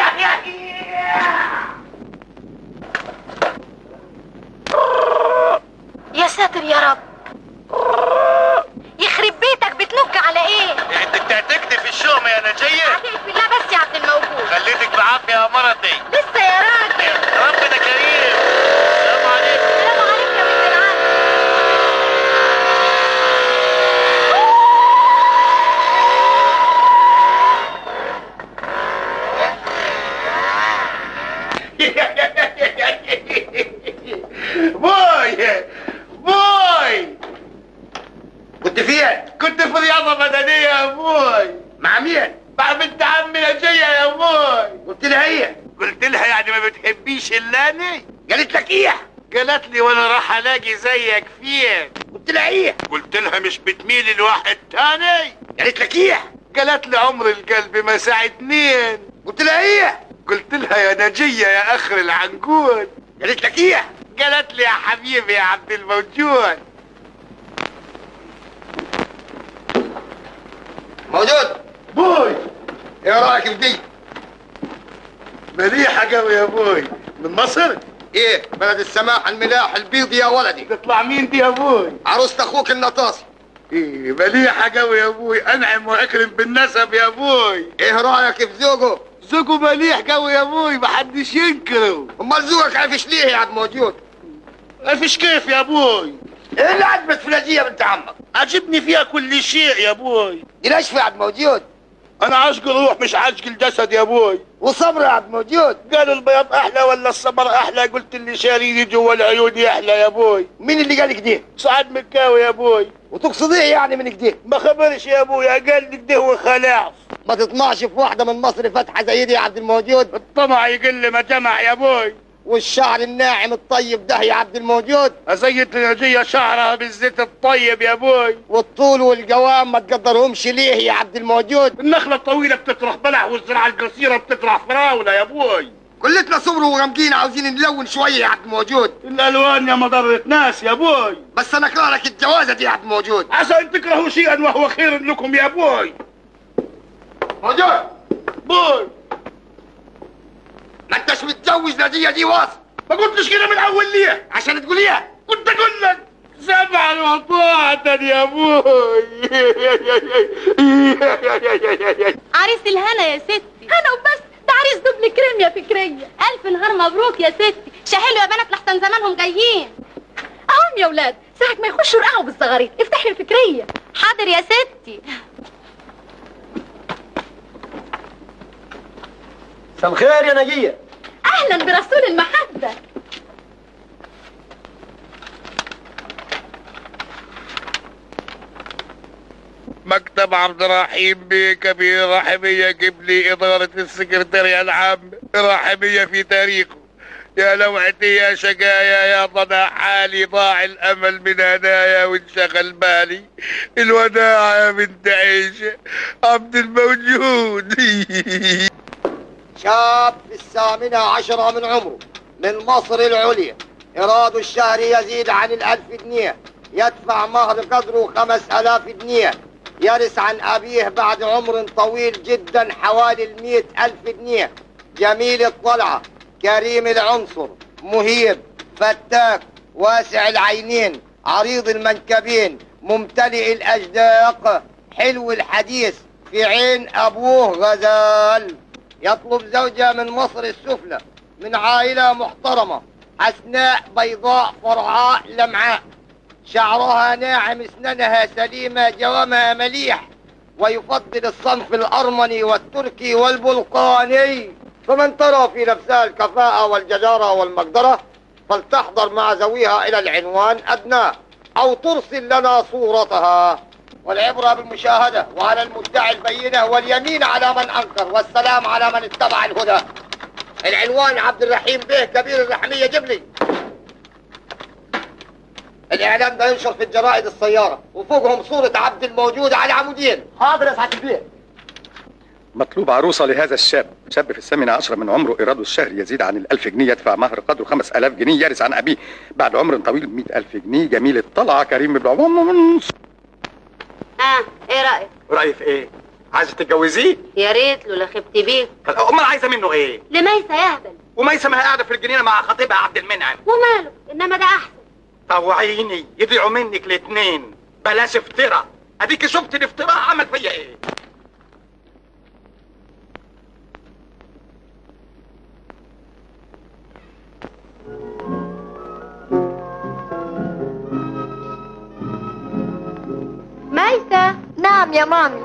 يا ساتر يا رب يخرب بيتك بتنك على ايه انت بتعتقدي في الشوم يا نجية عليك بالله بس يا عبد الموجود خليتك بعافية يا مرتي لسه يا راجل ربنا كريم السلام عليكم السلام عليكم يا بنت العم بوي بوي كنت فين؟ كنت في رياضة بدنية يا بوي مع مين؟ مع بنت عمي نجية يا بوي قلت لها ايه؟ قلت لها يعني ما بتحبيش الا انا قالت لك ايه؟ قالت لي وانا راح الاقي زيك فين قلت لها ايه؟ قلت لها مش بتميل لواحد تاني قالت لك ايه؟ قالت لي عمر القلب ما ساعدنين قلت لها ايه؟ قلت لها يا نجية يا اخر العنقود قالت لك ايه؟ قالت لي يا حبيبي يا عبد الموجود موجود بوي ايه رايك في دي؟ مليحة قوي يا بوي من مصر ايه؟ بلد السماح الملاح البيض يا ولدي تطلع مين دي يا بوي عروسة اخوك النطاصي ايه مليحة قوي يا بوي انعم واكرم بالنسب يا بوي ايه رايك في زوجه؟ زوجه مليح قوي يا بوي محدش ينكره امال زوجك عرفش ليه يا عبد موجود؟ مفيش كيف يا بوي ايه اللي عجبك في نجية بنت عمك؟ عجبني فيها كل شيء يا بوي دي ليش في عبد موجود؟ انا عاشق الروح مش عاشق الجسد يا بوي وصبر يا عبد موجود قالوا البياض احلى ولا السمر احلى قلت اللي شاريني جوا العيون يحلى يا بوي مين اللي قالك دي؟ سعد مكاوي يا بوي وتقصد ايه يعني من كده؟ ما خبرش يا ابوي قال لي كده وخلاص ما تطمعش في واحدة من مصر فاتحة زي دي يا عبد الموجود الطمع يقل ما جمع يا ابوي والشعر الناعم الطيب ده يا عبد الموجود ازيت نجية شعرها بالزيت الطيب يا ابوي والطول والقوام ما تقدرهمش ليه يا عبد الموجود النخلة الطويلة بتطرح بلح والزرعة القصيرة بتطرح فراولة يا ابوي كلتنا صبر وغامقين عاوزين نلون شوية يا عبد الموجود الالوان يا مضرة ناس يا ابوي بس انا اكره لك الجوازة دي يا عبد الموجود عسى ان تكرهوا شيئا وهو خير لكم يا ابوي موجود بوي ما انتش متجوز نجية دي واصل ما قلتش كده من اول ليه عشان تقول ايه كنت اقول لك سمعا وطاعة يا ابوي عريس الهنا يا ستي هنا وبس ده عريس دبل كريم يا فكرية ألف نهار مبروك يا ستي شاهلوا يا بنات لحسن زمانهم جايين أهم يا ولاد ساعة ما يخشوا رقعوا بالزغاريت افتحي الفكرية حاضر يا ستي مساء الخير يا نجية أهلا برسول المحبة المقدم عبد الرحيم بيه كبير رحمية يجيب لي إدارة السكرتارية العام رحمية في تاريخه يا لوعتي يا شقايا يا ضنا حالي ضاع الأمل من هدايا وانشغل بالي الوداع يا بنت عيشة عبد الموجود شاب في الثامنة عشرة من عمره من مصر العليا إيراد الشهر يزيد عن الألف جنيه يدفع مهر قدره خمس ألاف جنيه يرث عن أبيه بعد عمر طويل جدا حوالي المئة ألف جنيه جميل الطلعة كريم العنصر مهيب فتاك واسع العينين عريض المنكبين ممتلئ الأجداق حلو الحديث في عين أبوه غزال يطلب زوجة من مصر السفلى من عائلة محترمة حسناء بيضاء فرعاء لمعاء شعرها ناعم اسنانها سليمة جوامها مليح ويفضل الصنف الأرمني والتركي والبلقاني فمن ترى في نفسها الكفاءة والجدارة والمقدرة فلتحضر مع ذويها إلى العنوان أدناه أو ترسل لنا صورتها والعبرة بالمشاهدة وعلى المدعي البينة واليمين على من أنكر والسلام على من اتبع الهدى العنوان عبد الرحيم بيه كبير الرحمية جبلي الإعلان ده ينشر في الجرائد السيارة وفوقهم صورة عبد الموجود على عمودين حاضر يا سعاده البيه مطلوب عروسة لهذا الشاب شاب في الثامنة عشرة من عمره إيراده الشهري يزيد عن الألف جنيه يدفع مهر قدره خمس ألاف جنيه يرث عن أبيه بعد عمر طويل مئة ألف جنيه جميل الطلعة كريم العموم اه ايه رايك رأيي في إيه؟ عايزة تتجوزيه؟ يا ريت لولا خبت بيه أمال عايزة منه إيه؟ لميسة يهبل وميسة ما هي قاعدة في الجنينة مع خطيبها عبد المنعم وماله انما ده احسن طوعيني يضيعوا منك الاتنين بلاش افتراء اديكي شفت الافتراء عمل فيا ايه ميسة نعم يا مامي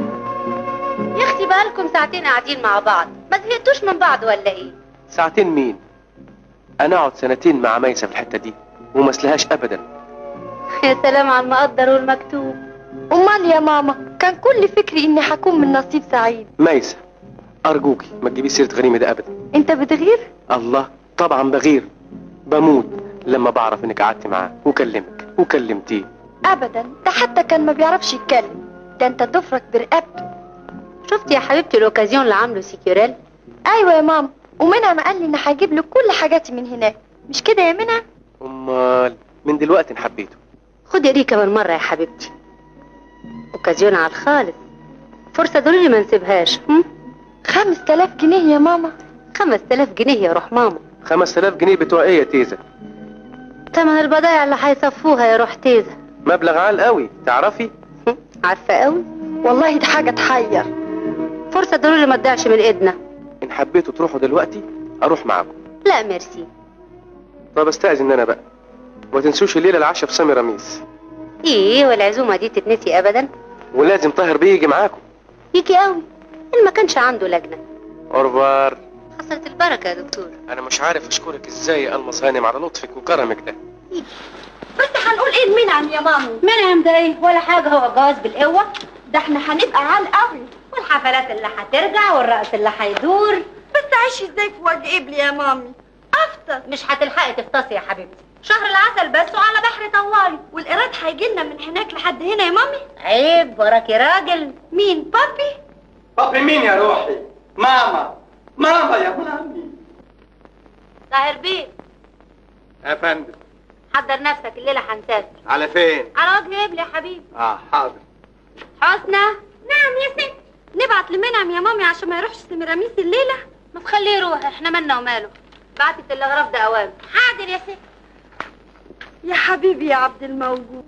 يا اختي بقالكم ساعتين قاعدين مع بعض ما زهقتوش من بعض ولا ايه ساعتين مين انا اقعد سنتين مع ميسة في الحتة دي وما اسلهاش ابدا يا سلام على المقدر والمكتوب امال يا ماما كان كل فكري اني حكون من نصيب سعيد ميسة ارجوكي ما تجيبي سيرة غنيمة ده ابدا انت بتغير الله طبعا بغير بموت لما بعرف انك قعدت معاه وكلمك وكلمتيه ابدا ده حتى كان ما بيعرفش يتكلم ده انت ضفرك برقبته شفتي يا حبيبتي الاوكازيون اللي عامله سيكيوريل ايوه يا ماما ومنى ما قال لي ان هيجيب لي كل حاجاتي من هناك مش كده يا منى امال من دلوقتي حبيته خدي ريكا من مرة يا حبيبتي اوكازيون على الخالص فرصة ضروري ما نسيبهاش هم؟ خمس تلاف جنيه يا ماما خمس تلاف جنيه يا روح ماما خمس تلاف جنيه بتوع ايه يا تيزة تمن البضايع اللي هيصفوها يا روح تيزة مبلغ عال قوي تعرفي عارفة قوي والله دي حاجة تحير فرصة ضروري ما تضيعش من ايدنا ان حبيتوا تروحوا دلوقتي اروح معاكم لا ميرسي طب استاذن انا بقى وما تنسوش الليله العشاء في سامي رميس ايه والعزومة دي تتنسي ابدا ولازم طاهر بيه يجي معاكم يجي قوي ان ما كانش عنده لجنة اورفار حصلت البركة يا دكتور انا مش عارف اشكرك ازاي يا المص هانم على لطفك وكرمك ده بس هنقول ايه المنعم يا مامي منعم ده ايه ولا حاجة هو جواز بالقوة ده احنا هنبقى عال قوي والحفلات اللي هترجع والرقص اللي هيدور بس عيشي ازاي في وجه قبلي يا مامي افطر مش هتلحقي تفطسي يا حبيبتي شهر العسل بس وعلى بحر طوالي والقراد هيجي لنا من هناك لحد هنا يا مامي عيب وراكي راجل مين بابي بابي مين يا روحي ماما ماما يا مامي طاهر بيه يا فندم حضر نفسك الليلة هنسافر على فين على وجه قبلي يا حبيبي اه حاضر حسنى نعم يا ست نبعت لمنعم يا مامي عشان ما يروحش سميراميس الليلة ما تخليه يروح احنا مالنا وماله بعت التلغراف ده اوام حاضر يا ست يا حبيبي يا عبد الموجود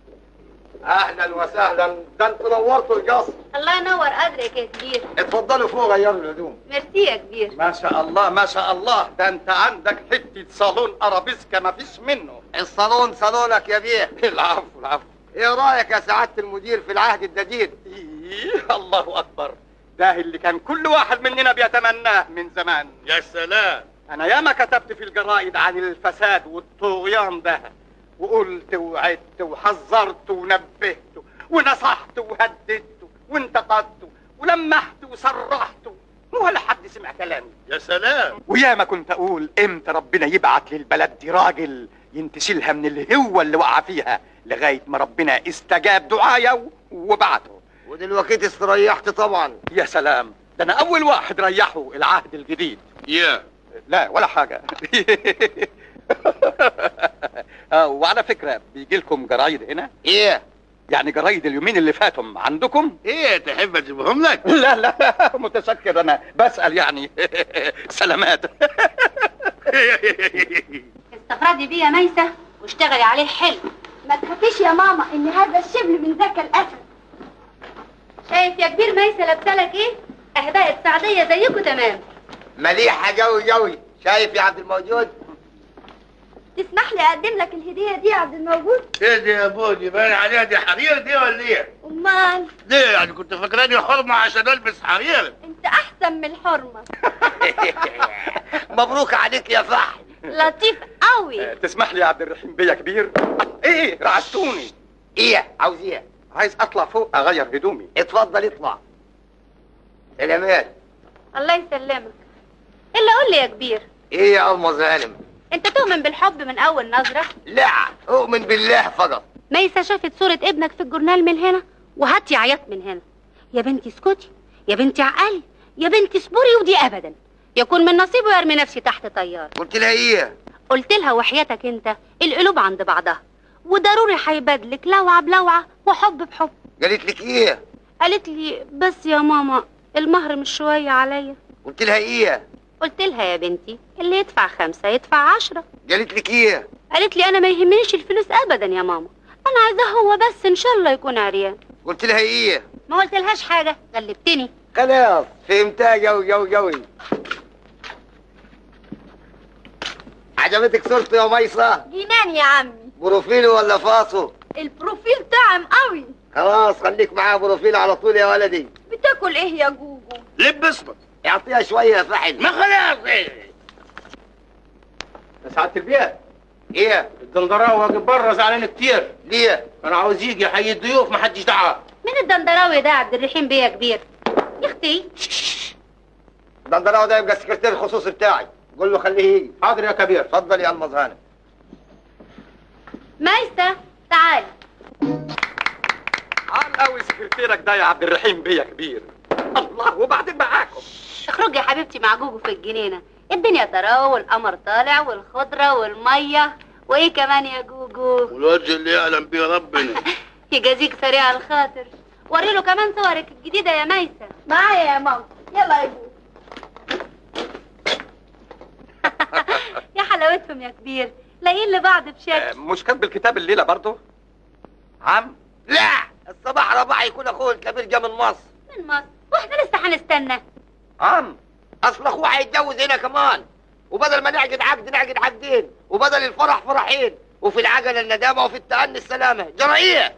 اهلا وسهلا ده انتوا نورتوا القصر الله ينور قدرك يا كبير اتفضلوا فوق غيروا الهدوم ميرسي يا كبير ما شاء الله ما شاء الله ده انت عندك حته صالون ارابيسكا ما فيش منه الصالون صالونك يا بيه العفو العفو ايه رايك يا سعاده المدير في العهد الجديد إيه الله اكبر ده اللي كان كل واحد مننا بيتمناه من زمان يا سلام انا ياما كتبت في الجرائد عن الفساد والطغيان ده وقلت وعدت وحذرت ونبهت ونصحت وهددت وانتقدت ولمحت وصرحت ولا حد سمع كلامي يا سلام ويا ما كنت اقول امتى ربنا يبعت للبلد دي راجل ينتشلها من الهوة اللي وقع فيها لغاية ما ربنا استجاب دعايا و- وبعته ودلوقتي استريحت طبعا يا سلام ده انا اول واحد ريحه العهد الجديد يا لا ولا حاجة آه، وعلى فكرة بيجي لكم جرايد هنا ايه يعني جرايد اليومين اللي فاتوا عندكم ايه تحب اجيبهم لك لا لا لا متشكر انا بسأل يعني سلامات استفردي بيه يا ميسة واشتغلي عليه حلو ما تخافيش يا ماما ان هذا الشبل من ذاك الاسد شايف يا كبير ميسة لابسالك ايه؟ اهداء السعدية زيكم تمام مليحة جوي جوي شايف يا عبد الموجود تسمح لي اقدم لك الهديه دي يا عبد الموجود ايه دي يا بودي باين عليها دي حرير دي ولا ايه؟ امال ليه يعني كنت فاكراني حرمة عشان البس حرير انت احسن من الحرمه مبروك عليك يا فحل لطيف قوي تسمح لي يا عبد الرحيم بيا كبير ايه رعشتوني ايه عاوز ايه عايز اطلع فوق اغير هدومي اتفضل اطلع سلامات الله يسلمك الا قول لي يا كبير ايه يا المز غانم انت تؤمن بالحب من اول نظرة لا اؤمن بالله فقط ميسة شافت صورة ابنك في الجورنال من هنا وهاتي عيط من هنا يا بنتي اسكتي يا بنتي عقلي يا بنتي اصبري ودي ابدا يكون من نصيبه يرمي نفسي تحت طيار قلت لها ايه قلت لها وحياتك انت القلوب عند بعضها وضروري هيبادلك لوعة بلوعة وحب بحب قالت لك ايه قالت لي بس يا ماما المهر مش شوية عليا قلت لها ايه قلت لها يا بنتي اللي يدفع خمسة يدفع عشرة قالت لك ايه قالت لي انا ما يهمنيش الفلوس ابدا يا ماما انا عايزاه هو بس ان شاء الله يكون عريان قلت لها ايه ما قلتلهاش حاجة غلبتني خلاص فهمتها جوي جوي جوي عجبتك صورته يا ميصة جنان يا عمي بروفيله ولا فاصو البروفيل طعم قوي خلاص خليك معاه بروفيل على طول يا ولدي بتاكل ايه يا جوجو لب اصبر اعطيها شوية يا فحل ما خلاص ايه يا سعادة البيئة ايه الدندراوي واقف بره زعلان كتير ليه انا عاوز يجي حي الضيوف ما حدش دعاه مين الدندراوي ده يا عبد الرحيم بيه يا كبير يا اختي دندراو ده يبقى السكرتير الخصوصي بتاعي قول له خليه يجي حاضر يا كبير اتفضل يا المز هانم ميسة تعالي عال قوي سكرتيرك ده يا عبد الرحيم بيا كبير الله وبعدين معاكم اخرجي يا حبيبتي مع جوجو في الجنينة الدنيا ترى والقمر طالع والخضرة والمية وايه كمان يا جوجو والوجه اللي يعلم بيه ربنا يجازيك سريع الخاطر وري له كمان صورك الجديدة يا ميسة معايا يا ماما يلا يا جوجو يا حلاوتهم يا كبير لاقيين لبعض بشكل مش كاتب الكتاب الليلة برضه عم لا الصباح رباح يكون اخوه الكبير جا من مصر من مصر واحنا لسه هنستنى عم اصل اخوه هيتجوز هنا كمان وبدل ما نعقد عقد نعقد عقدين وبدل الفرح فرحين وفي العجلة الندامة وفي التأني السلامة جرى ايه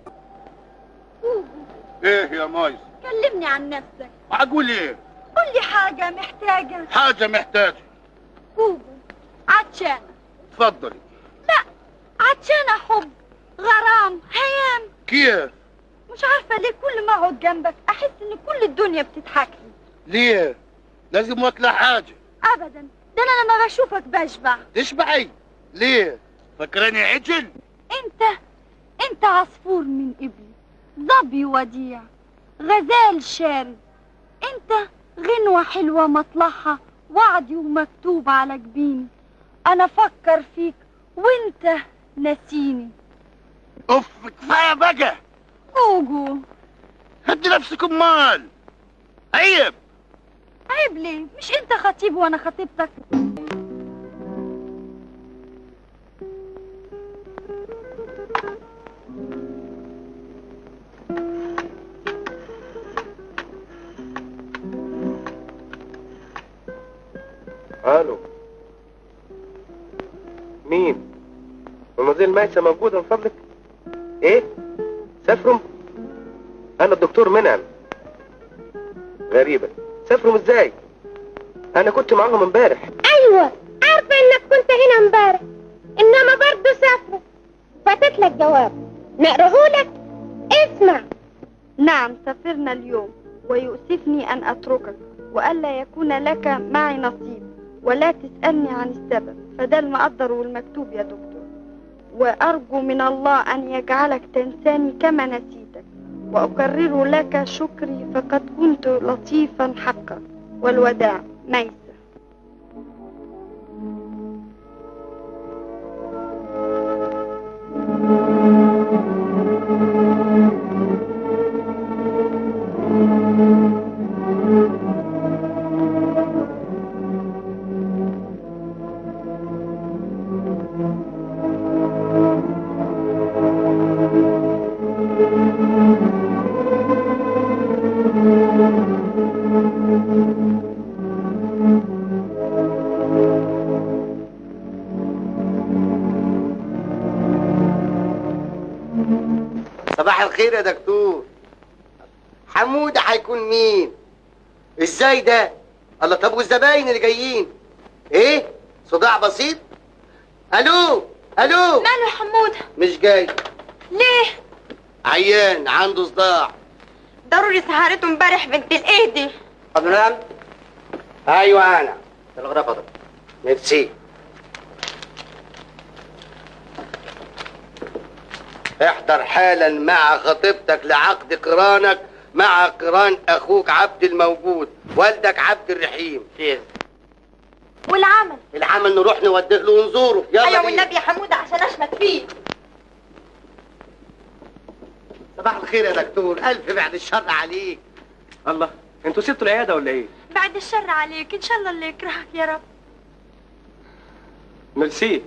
ايه يا مايس كلمني عن نفسك اقول ايه قول لي حاجة محتاجة حاجة محتاجة جوجو عطشانة اتفضلي لا عطشانة حب غرام هيام كيف مش عارفة ليه كل ما اقعد جنبك احس ان كل الدنيا بتضحك لي ليه لازم واكلة حاجة ابدا ده انا لما بشوفك بشبع تشبعي ليه فاكراني عجل انت انت عصفور من ابلي ظبي وديع غزال شارد انت غنوة حلوة مطلعها وعدي ومكتوب على جبيني انا افكر فيك وانت نسيني اوف كفاية بقى جوجو هدي نفسك امال عيب عيب ليه مش انت خطيب وانا خطيبتك الو مين مدمزيل ميسة موجودة من فضلك ايه سافروا انا الدكتور منعم غريبة سافروا ازاي انا كنت معاهم امبارح ايوه عارفه انك كنت هنا امبارح انما برضه سافروا فاتت لك جواب نقرهولك اسمع نعم سافرنا اليوم ويؤسفني أن أتركك وألا يكون لك معي نصيب ولا تسألني عن السبب فده المقدر والمكتوب يا دكتور وأرجو من الله أن يجعلك تنساني كما نسيتك وأكرر لك شكري فقد كنت لطيفا حقا والوداع ميسة صباح الخير يا دكتور حمودة هيكون مين ازاي ده الله طب والزباين اللي جايين ايه صداع بسيط الو الو ماله حمودة مش جاي ليه عيان عنده صداع ضروري سهرته امبارح بنت الايدي حضرتك ايوه انا الغرفه فضل ميرسي احضر حالا مع خطيبتك لعقد قرانك مع قران اخوك عبد الموجود والدك عبد الرحيم والعمل العمل نروح نوديه له ونزوره يلا ايوه بينا. والنبي يا حمودة عشان اشمت فيه صباح الخير يا دكتور الف بعد الشر عليك الله انتوا سبتوا العياده ولا ايه بعد الشر عليك ان شاء الله اللي يكرهك يا رب ميرسي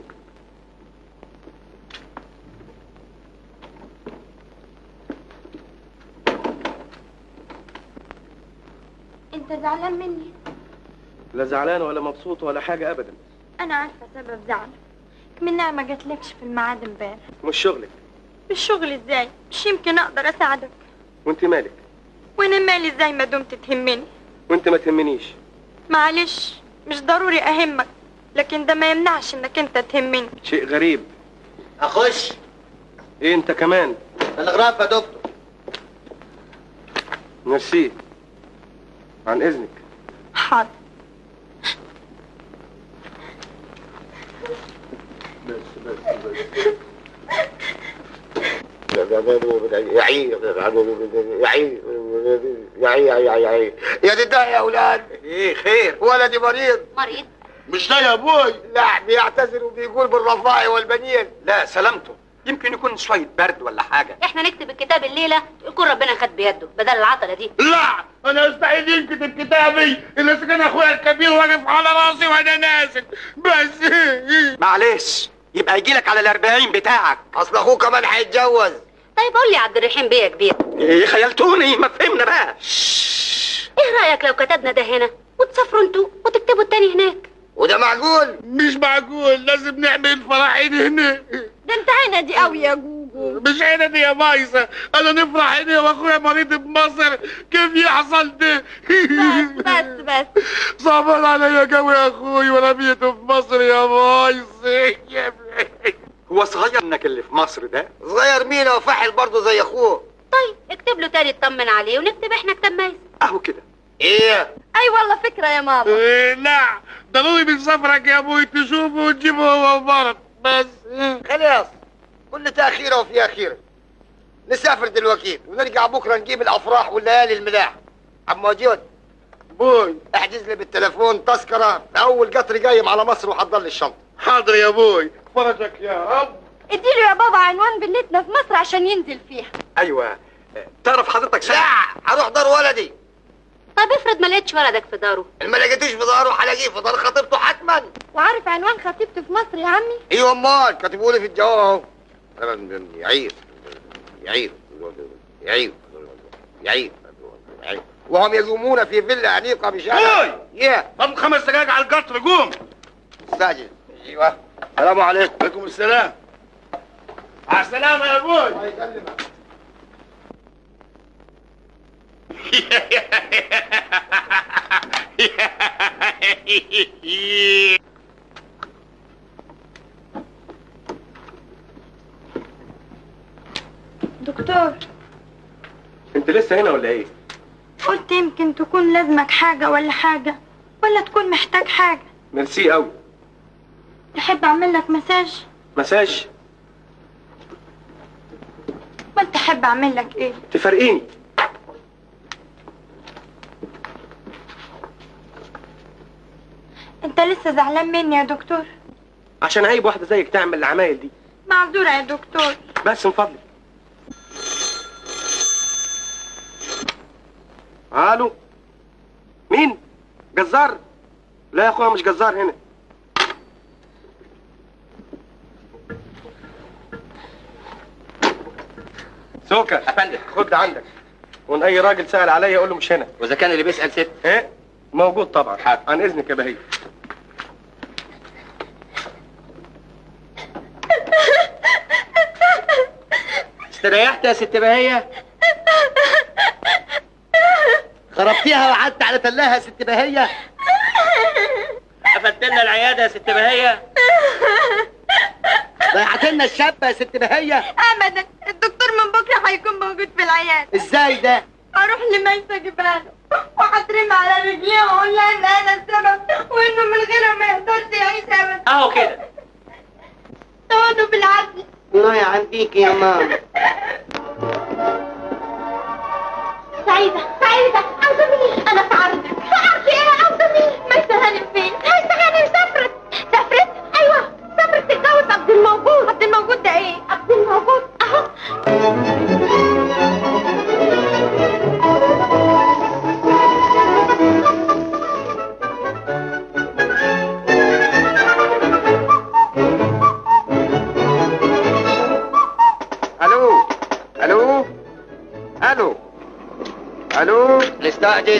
انت زعلان مني لا زعلان ولا مبسوط ولا حاجه ابدا انا عارفه سبب زعلك منها ما جاتلكش في الميعاد امبارح مش شغلك بالشغل ازاي مش يمكن اقدر اساعدك وانت مالك وانا مالي ازاي ما دمت تهمني وانت ما تهمنيش معلش مش ضروري اهمك لكن ده ما يمنعش انك انت تهمني شيء غريب اخش ايه انت كمان الغرفه يا دكتور ميرسي عن اذنك حاضر يعي يعي يعي يعي يعي يا دي ده يا اولاد ايه خير ولدي مريض مريض مش ده يا ابوي لا بيعتذر وبيقول بالرفاع والبنين لا سلامته يمكن يكون شويه برد ولا حاجه احنا نكتب الكتاب الليله يكون ربنا خد بيده بدل العطله دي لا انا استحيل ينكتب كتابي الا اذا كان اخويا الكبير واقف على راسي وانا نازل بس معلش يبقى يجي لك على الأربعين بتاعك اصل اخوه كمان هيتجوز طيب قول لي يا عبد الرحيم بيه يا كبير ايه خيلتوني ما فهمنا بقى ايه رايك لو كتبنا ده هنا وتسافروا انتوا وتكتبوا التاني هناك وده معقول مش معقول لازم نعمل الفرحين هنا ده انت عندي قوي يا جوجو مش عندي يا بايظه انا نفرح هنا واخويا مريض بمصر كيف يحصل ده بس بس صعبان عليا قوي يا اخوي ورميته في مصر يا بايظه هو صغير انك اللي في مصر ده صغير مين وفحل برضه زي اخوه طيب اكتب له تاني اطمن عليه ونكتب احنا كتاب ميس اهو كده ايه اي والله فكره يا ماما إيه لا ضروري من سفرك يا ابوي تشوفه وتجيبه هو ومرض بس خلاص كل تاخيره وفي اخيره نسافر دلوقتي ونرجع بكره نجيب الافراح والليالي الملاح عم موجود بوي احجز لي بالتليفون تذكره اول قطر جاي على مصر وحضر لي الشنطه حاضر يا ابوي فرجك يا رب اديله يا بابا عنوان فيلتنا في مصر عشان ينزل فيها ايوه تعرف حضرتك شيء لا هروح دار ولدي طب افرض ما لقيتش ولدك في داره ما لقيتوش في داره هلاقيه في دار خطيبته حتما وعارف عنوان خطيبته في مصر يا عمي ايوه امال كاتبوا لي في الجواب اهو يعيب يعيب يعيب يعيب يعيب وهم يقومون في فيلا انيقه بشارع أوي! يا طب خمس دقايق على القطر قوم استعجل ايوه السلام عليكم عليكم السلام على السلامة يا ابوي دكتور انت لسه هنا ولا ايه قلت يمكن تكون لازمك حاجة ولا حاجة ولا تكون محتاج حاجة ميرسي قوي تحب اعمل لك مساج مساج وانت تحب اعمل لك ايه تفرقيني انت لسه زعلان مني يا دكتور عشان عيب واحده زيك تعمل العمايل دي معذورة يا دكتور بس من فضلك الو مين جزار لا يا اخويا مش جزار هنا سوكر افندم خد ده عندك وان اي راجل سال عليا اقول له مش هنا واذا كان اللي بيسال ست ايه موجود طبعا حاضر عن اذنك يا بهي استريحت يا ست بهية خربتيها وقعدت على تلاها يا ست بهية قفلت لنا العياده يا ست بهية ضيعت لنا الشابة يا ست بهية ابدا الدكتور من بكرة هيكون موجود في العيادة ازاي ده اروح لميسة اجيبها له وهترمي على رجليه واقول لها ان انا السبب وانه من غيرها ما يقدرش يعيش ابدا اهو كده تقعدوا بالعدل الله يعافيك يا ماما سعيدة سعيدة عاوزة مني أنا في عرضك في عرضي إيه عاوزة مني ميسة هانم فين؟ ميسة هانم سافرت سافرت؟ أيوة سافرت تتجوز عبد الموجود عبد الموجود ده إيه؟ عبد الموجود أهو الو الو الو الو نستعجل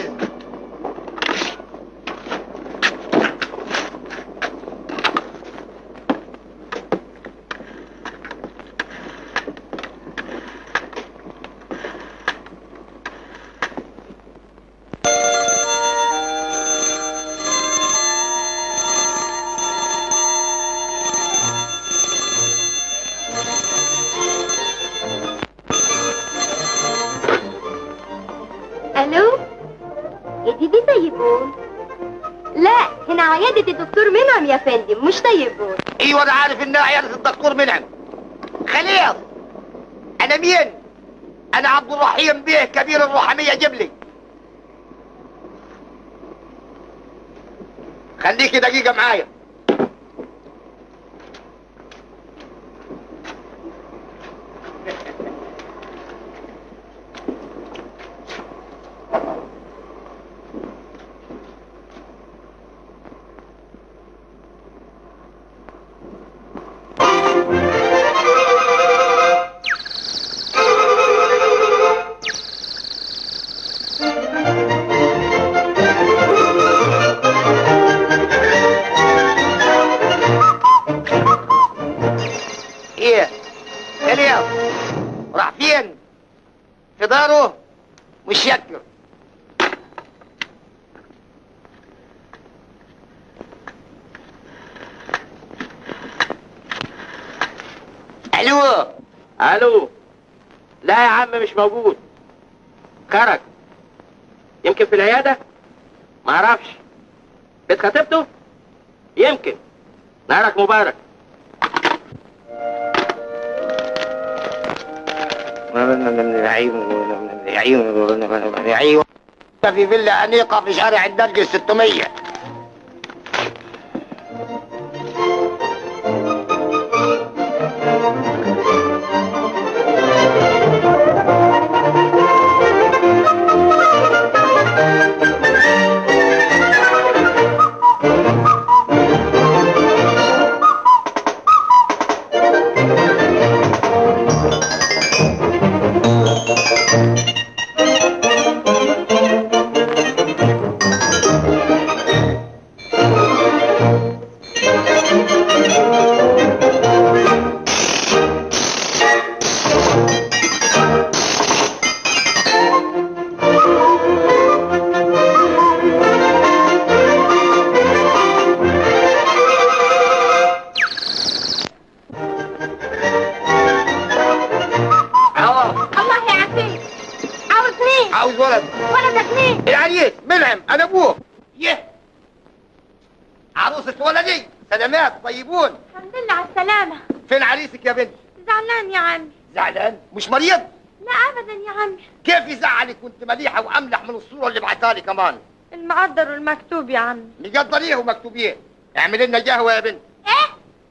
ألو يا دي طيبون لا هنا عيادة الدكتور منعم يا فندم مش طيبون ايوه انا عارف انها عيادة الدكتور منعم خليص انا مين انا عبد الرحيم بيه كبير الرحمية جبلي خليكي دقيقة معايا ايه خليص راح فين في داره مش يكر الو الو لا يا عم مش موجود خرج يمكن في العياده ما اعرفش بيت خطيبته يمكن نهارك مبارك في فيلا أنيقة في شارع الدرج 600 Thank عروسة ولدي سلامات طيبون الحمد لله على السلامة فين عريسك يا بنت زعلان يا عمي زعلان مش مريض لا أبدا يا عمي كيف يزعلك وانت مليحة وأملح من الصورة اللي بعتها لي كمان المقدر والمكتوب يا عمي مقدر ايه ومكتوب ايه اعمل لنا قهوة يا بنت ايه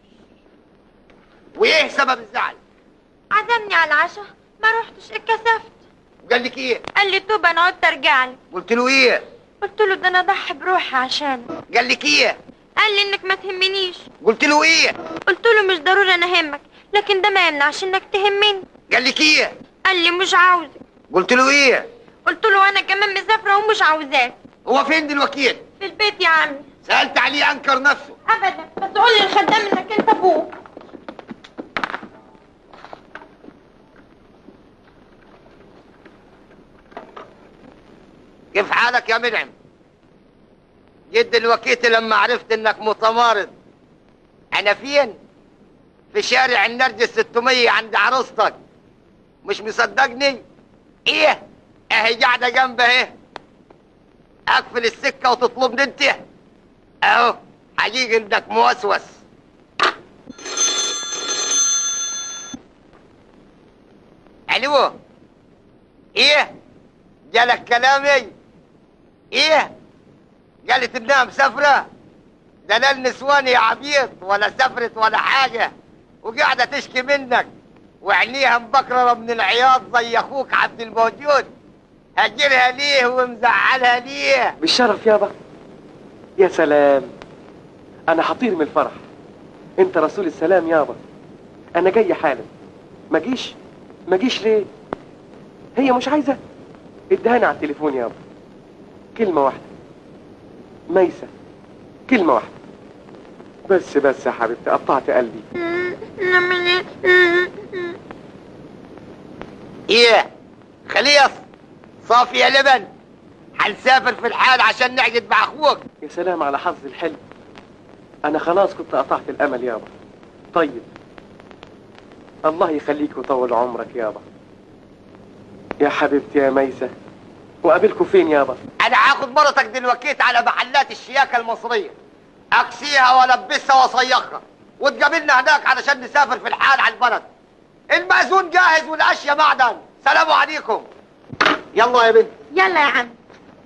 وايه سبب الزعل عزمني على العشاء ما رحتش اتكسفت وقال لك ايه قال لي توب انا عدت ارجع لك قلت له ايه قلت له ده انا اضحي بروحي عشانه قال لك ايه قال لي انك ما تهمنيش قلت له ايه قلت له مش ضروري انا اهمك لكن ده ما يمنعش انك تهمني قال لك ايه قال لي مش عاوزك قلت له ايه قلت له انا كمان مسافره ومش عاوزاك هو فين دلوقتي في البيت يا عمي سألت عليه انكر نفسه ابدا بس قول للخدام انك انت ابوه كيف حالك يا منعم جد الوكيت لما عرفت انك متمارض انا فين في شارع النرجس 600 عند عروستك مش مصدقني ايه اهي قاعده جنبها ايه اقفل السكه وتطلبني انت اهو حقيقي انك موسوس الو ايه جالك كلامي ايه قالت انها مسافره ده لا النسوان يا عبيط ولا سافرت ولا حاجه وقاعده تشكي منك وعينيها مبكرره من العياط زي اخوك عبد الموجود هجرها ليه ومزعلها ليه بالشرف يابا يا سلام انا هطير من الفرح انت رسول السلام يابا انا جاي حالا ما جيش ما جيش ليه هي مش عايزه ادهاني على التليفون يابا كلمه واحده ميسه كلمه واحده بس بس يا حبيبتي قطعت قلبي ايه خليص صافي يا لبن هنسافر في الحال عشان نعقد مع اخوك يا سلام على حظ الحلو انا خلاص كنت قطعت الامل يابا طيب الله يخليك ويطول عمرك يابا يا حبيبتي يا ميسة وقابلكوا فين يابا انا هاخد مرتك دلوقتي على محلات الشياكة المصرية اكسيها والبسها واصيخها وتقابلنا هناك علشان نسافر في الحال على البلد المأذون جاهز والاشياء معدن سلام عليكم يلا يا بنت يلا يا عم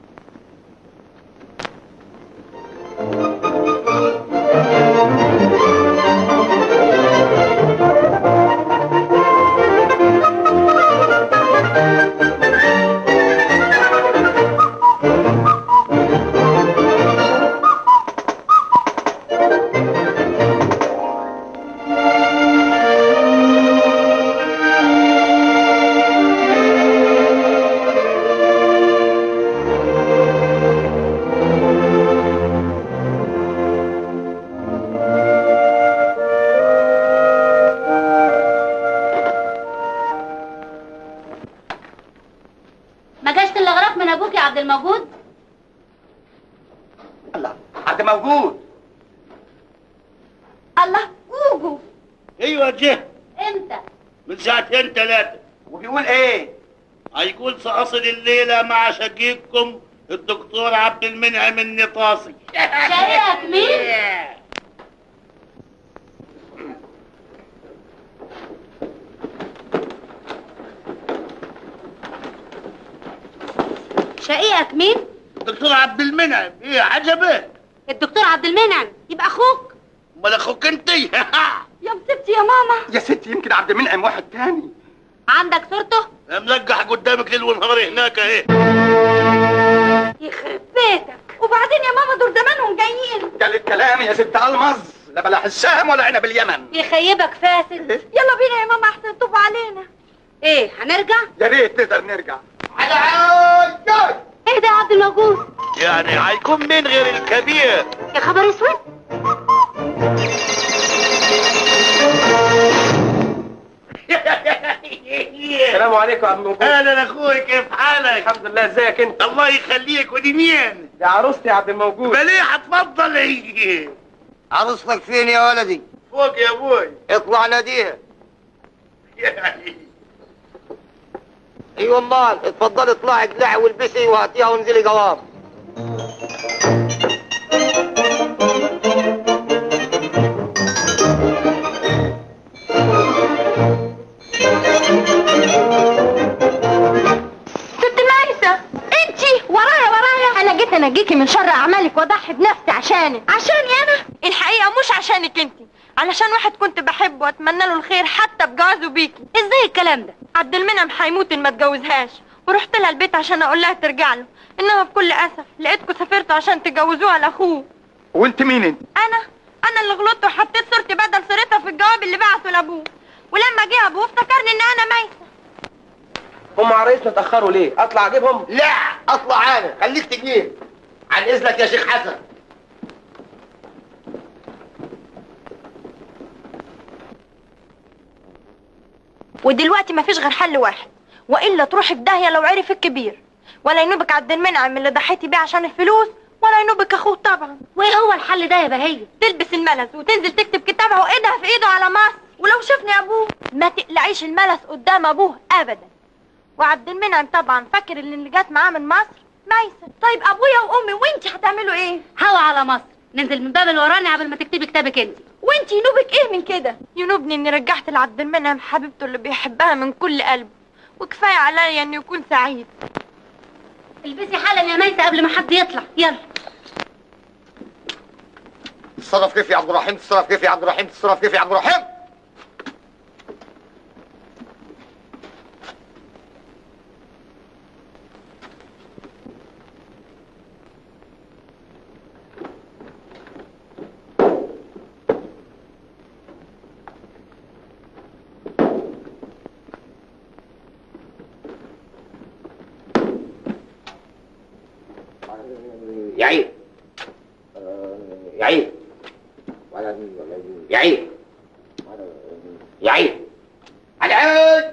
ما جاش تلغراف من ابوك يا عبد الموجود حد موجود الله جوجو ايوه جه امتى من ساعتين ثلاثة وبيقول ايه؟ هيقول سأصل الليلة مع شقيقكم الدكتور عبد المنعم النطاسي شقيقك مين؟ شقيقك مين؟ الدكتور عبد المنعم ايه عجبك الدكتور عبد المنعم يبقى اخوك امال اخوك انت يا مصيبتي يا ماما يا ستي يمكن عبد المنعم واحد تاني عندك صورته؟ ملقح قدامك ليل ونهار هناك اهي يخرب بيتك وبعدين يا ماما دول زمانهم جايين قال الكلام يا ست المز لا بلح الشام ولا عنب اليمن يخيبك فاسد يلا بينا يا ماما احسن طوف علينا ايه هنرجع؟ يا ريت نقدر نرجع على عوجك ايه ده يا عبد الموجود؟ يعني هيكون مين غير الكبير يا خبر اسود السلام عليكم يا عم موجود اهلا اخوي كيف حالك الحمد لله ازيك انت الله يخليك ودي مين يا عروستي يا عبد الموجود مليحة اتفضل هي عروستك فين يا ولدي فوق يا ابوي اطلع ناديها ايوه امال اتفضلي اطلعي اقلعي والبسي وهاتيها وانزلي قوام واضحي بنفسي عشانك عشاني انا الحقيقه مش عشانك انت علشان واحد كنت بحبه واتمنى له الخير حتى بجوازه بيكي ازاي الكلام ده عبد المنعم هيموت ان ما اتجوزهاش ورحت لها البيت عشان اقول لها ترجع له انما بكل اسف لقيتكم سافرتوا عشان تجوزوها لاخوه وانت مين انت انا انا اللي غلطت وحطيت صورتي بدل صورتها في الجواب اللي بعته لابوه ولما جه ابوه افتكرني ان انا ميته هم عرايسنا اتاخروا ليه اطلع اجيبهم لا اطلع انا خليك تجيب عن اذنك يا شيخ حسن ودلوقتي مفيش غير حل واحد والا تروحي في داهيه لو عرف الكبير ولا ينوبك عبد المنعم اللي ضحيتي بيه عشان الفلوس ولا ينوبك اخوه طبعا وايه هو الحل ده يا بهيه تلبس الملس وتنزل تكتب كتابها وايدها في ايده على مصر ولو شافني ابوه ما تقلعيش الملس قدام ابوه ابدا وعبد المنعم طبعا فاكر ان اللي جات معاه من مصر ميسة طيب ابويا وامي وانتي هتعملوا ايه هوا على مصر ننزل من باب الوراني قبل ما تكتبي كتابك انت وانتي ينوبك ايه من كده ينوبني اني رجعت لعبد المنعم حبيبته اللي بيحبها من كل قلبه وكفايه عليا انه يكون سعيد البسي حالا يا ميسة قبل ما حد يطلع يلا تتصرف كيف يا عبد الرحيم تتصرف كيف يا عبد الرحيم تتصرف كيف يا عبد الرحيم يا عيد يا عيد يا عيد يا عيد على عيد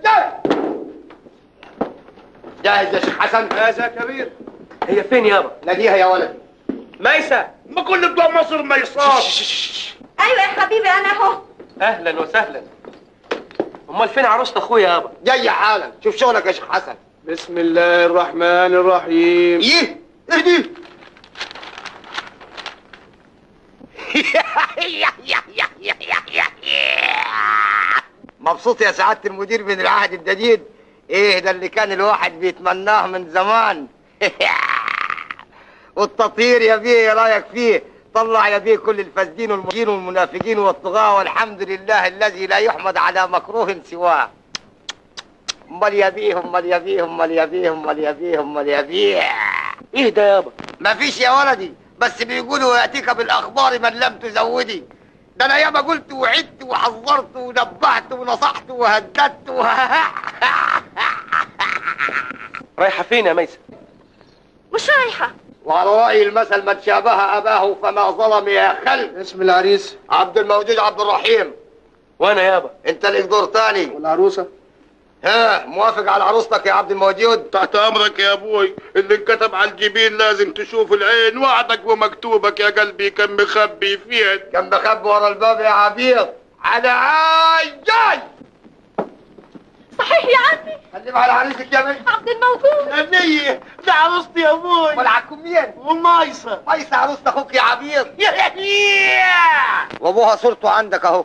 جاهز يا شيخ حسن جاهز يا كبير هي فين يابا ناديها يا ولدي ميسة ما كل بتوع مصر ما ايوه يا حبيبي انا اهو اهلا وسهلا امال فين عروسة اخويا يابا جاي حالا شوف شغلك يا شيخ حسن بسم الله الرحمن الرحيم ايه اهدي مبسوط يا سعادة المدير من العهد الجديد ايه ده اللي كان الواحد بيتمناه من زمان والتطهير يا بيه ايه رايك فيه طلع يا بيه كل الفاسدين والمجين والمنافقين والطغاة والحمد لله الذي لا يحمد على مكروه سواه امال يا بيه امال يا بيه امال يا بيه امال يا بيه امال يا بيه ايه ده يابا مفيش يا ولدي بس بيقولوا ياتيك بالاخبار من لم تزودي ده انا ياما قلت وعدت وحذرت ونبهت ونصحت وهددت و... رايحة فين يا ميسة مش رايحه وعلى رأي المثل من شابه أباه فما ظلم يا خل اسم العريس عبد الموجود عبد الرحيم وانا يابا انت ليك دور تاني والعروسة ها موافق على عروستك يا عبد الموجود تحت امرك يا ابوي اللي انكتب على الجبين لازم تشوف العين وعدك ومكتوبك يا قلبي كان مخبي فين كان بخبي ورا الباب يا عبيط على عاي جاي صحيح يا عمي خليها على عريسك يا بنت عبد الموجود نية ده عروستي يا ابوي امال عكم مين ومايسة ميسة عروسة اخوك يا عبيط وابوها صورته عندك اهو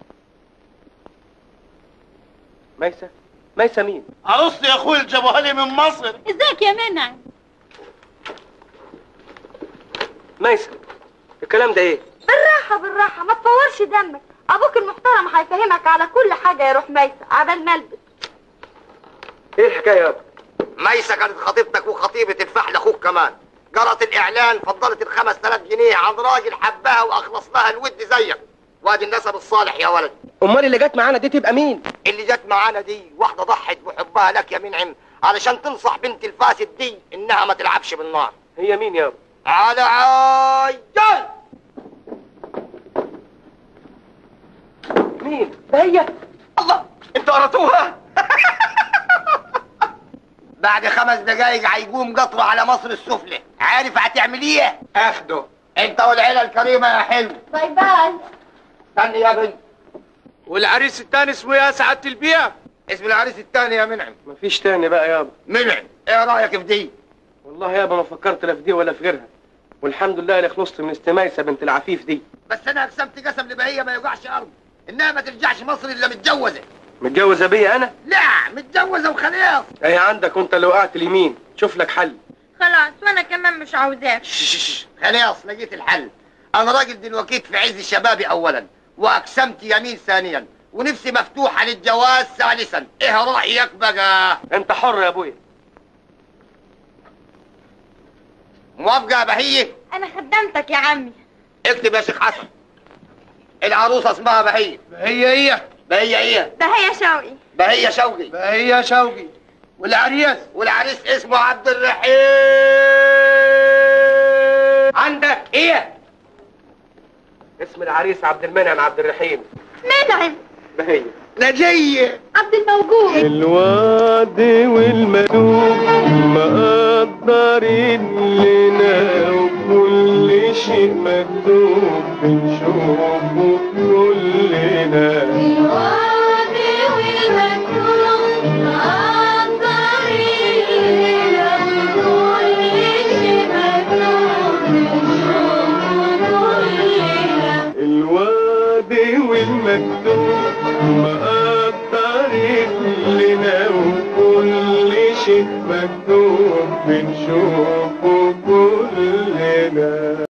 ميسة ميسة مين عروستي يا اخوي اللي جابوها لي من مصر ازيك يا منعم ميسة الكلام ده ايه بالراحة بالراحة ما تفورش دمك ابوك المحترم هيفهمك على كل حاجة يا روح ميسة عبال ما البس ايه الحكاية يابا ميسة كانت خطيبتك وخطيبة الفحل اخوك كمان قرأت الاعلان فضلت الخمس تلاف جنيه عن راجل حبها واخلص لها الود زيك وادي النسب الصالح يا ولد امال اللي جت معانا دي تبقى مين اللي جت معانا دي واحدة ضحت بحبها لك يا منعم علشان تنصح بنت الفاسد دي انها ما تلعبش بالنار هي مين يابا على عجل مين ده هي الله انت قرأتوها بعد خمس دقايق هيقوم قطره على مصر السفلى عارف هتعمل ايه اخده انت والعيله الكريمه يا حلو باي باي استني يا بنت والعريس التاني اسمه يا سعادة البيع اسم العريس الثاني يا منعم مفيش تاني بقى يابا منعم ايه رايك في دي والله يابا ما فكرت لا في دي ولا في غيرها والحمد لله اللي خلصت من استمايسة بنت العفيف دي بس انا قسمت قسم لبهيه ما يوقعش ارض انها ما ترجعش مصر الا متجوزه متجوزة بيا انا لا متجوزه وخلاص ايه عندك وانت اللي وقعت اليمين شوف لك حل خلاص وانا كمان مش عاوزاك خلاص لقيت الحل انا راجل دلوقتي في عز شبابي اولا واقسمت يمين ثانيا ونفسي مفتوحه للجواز ثالثا ايه رايك بقى انت حر يا ابويا موافقه يا بهيه انا خدمتك يا عمي اكتب يا شيخ حسن العروسه اسمها بهيه هي هي بهيه ايه ده هي شوقي بهيه شوقي هي شوقي والعريس والعريس اسمه عبد الرحيم عندك ايه اسم العريس عبد المنعم عبد الرحيم منعم بهية نجية عبد الموجود الوعد والمكتوب مقدرين لنا وكل شيء مكتوب بنشوفه كلنا الوعد والمكتوب مقدرين لنا وكل شيء مكتوب بنشوفه كلنا الوعد والمكتوب مقدرين لنا وكل شيء مكتوب بنشوفه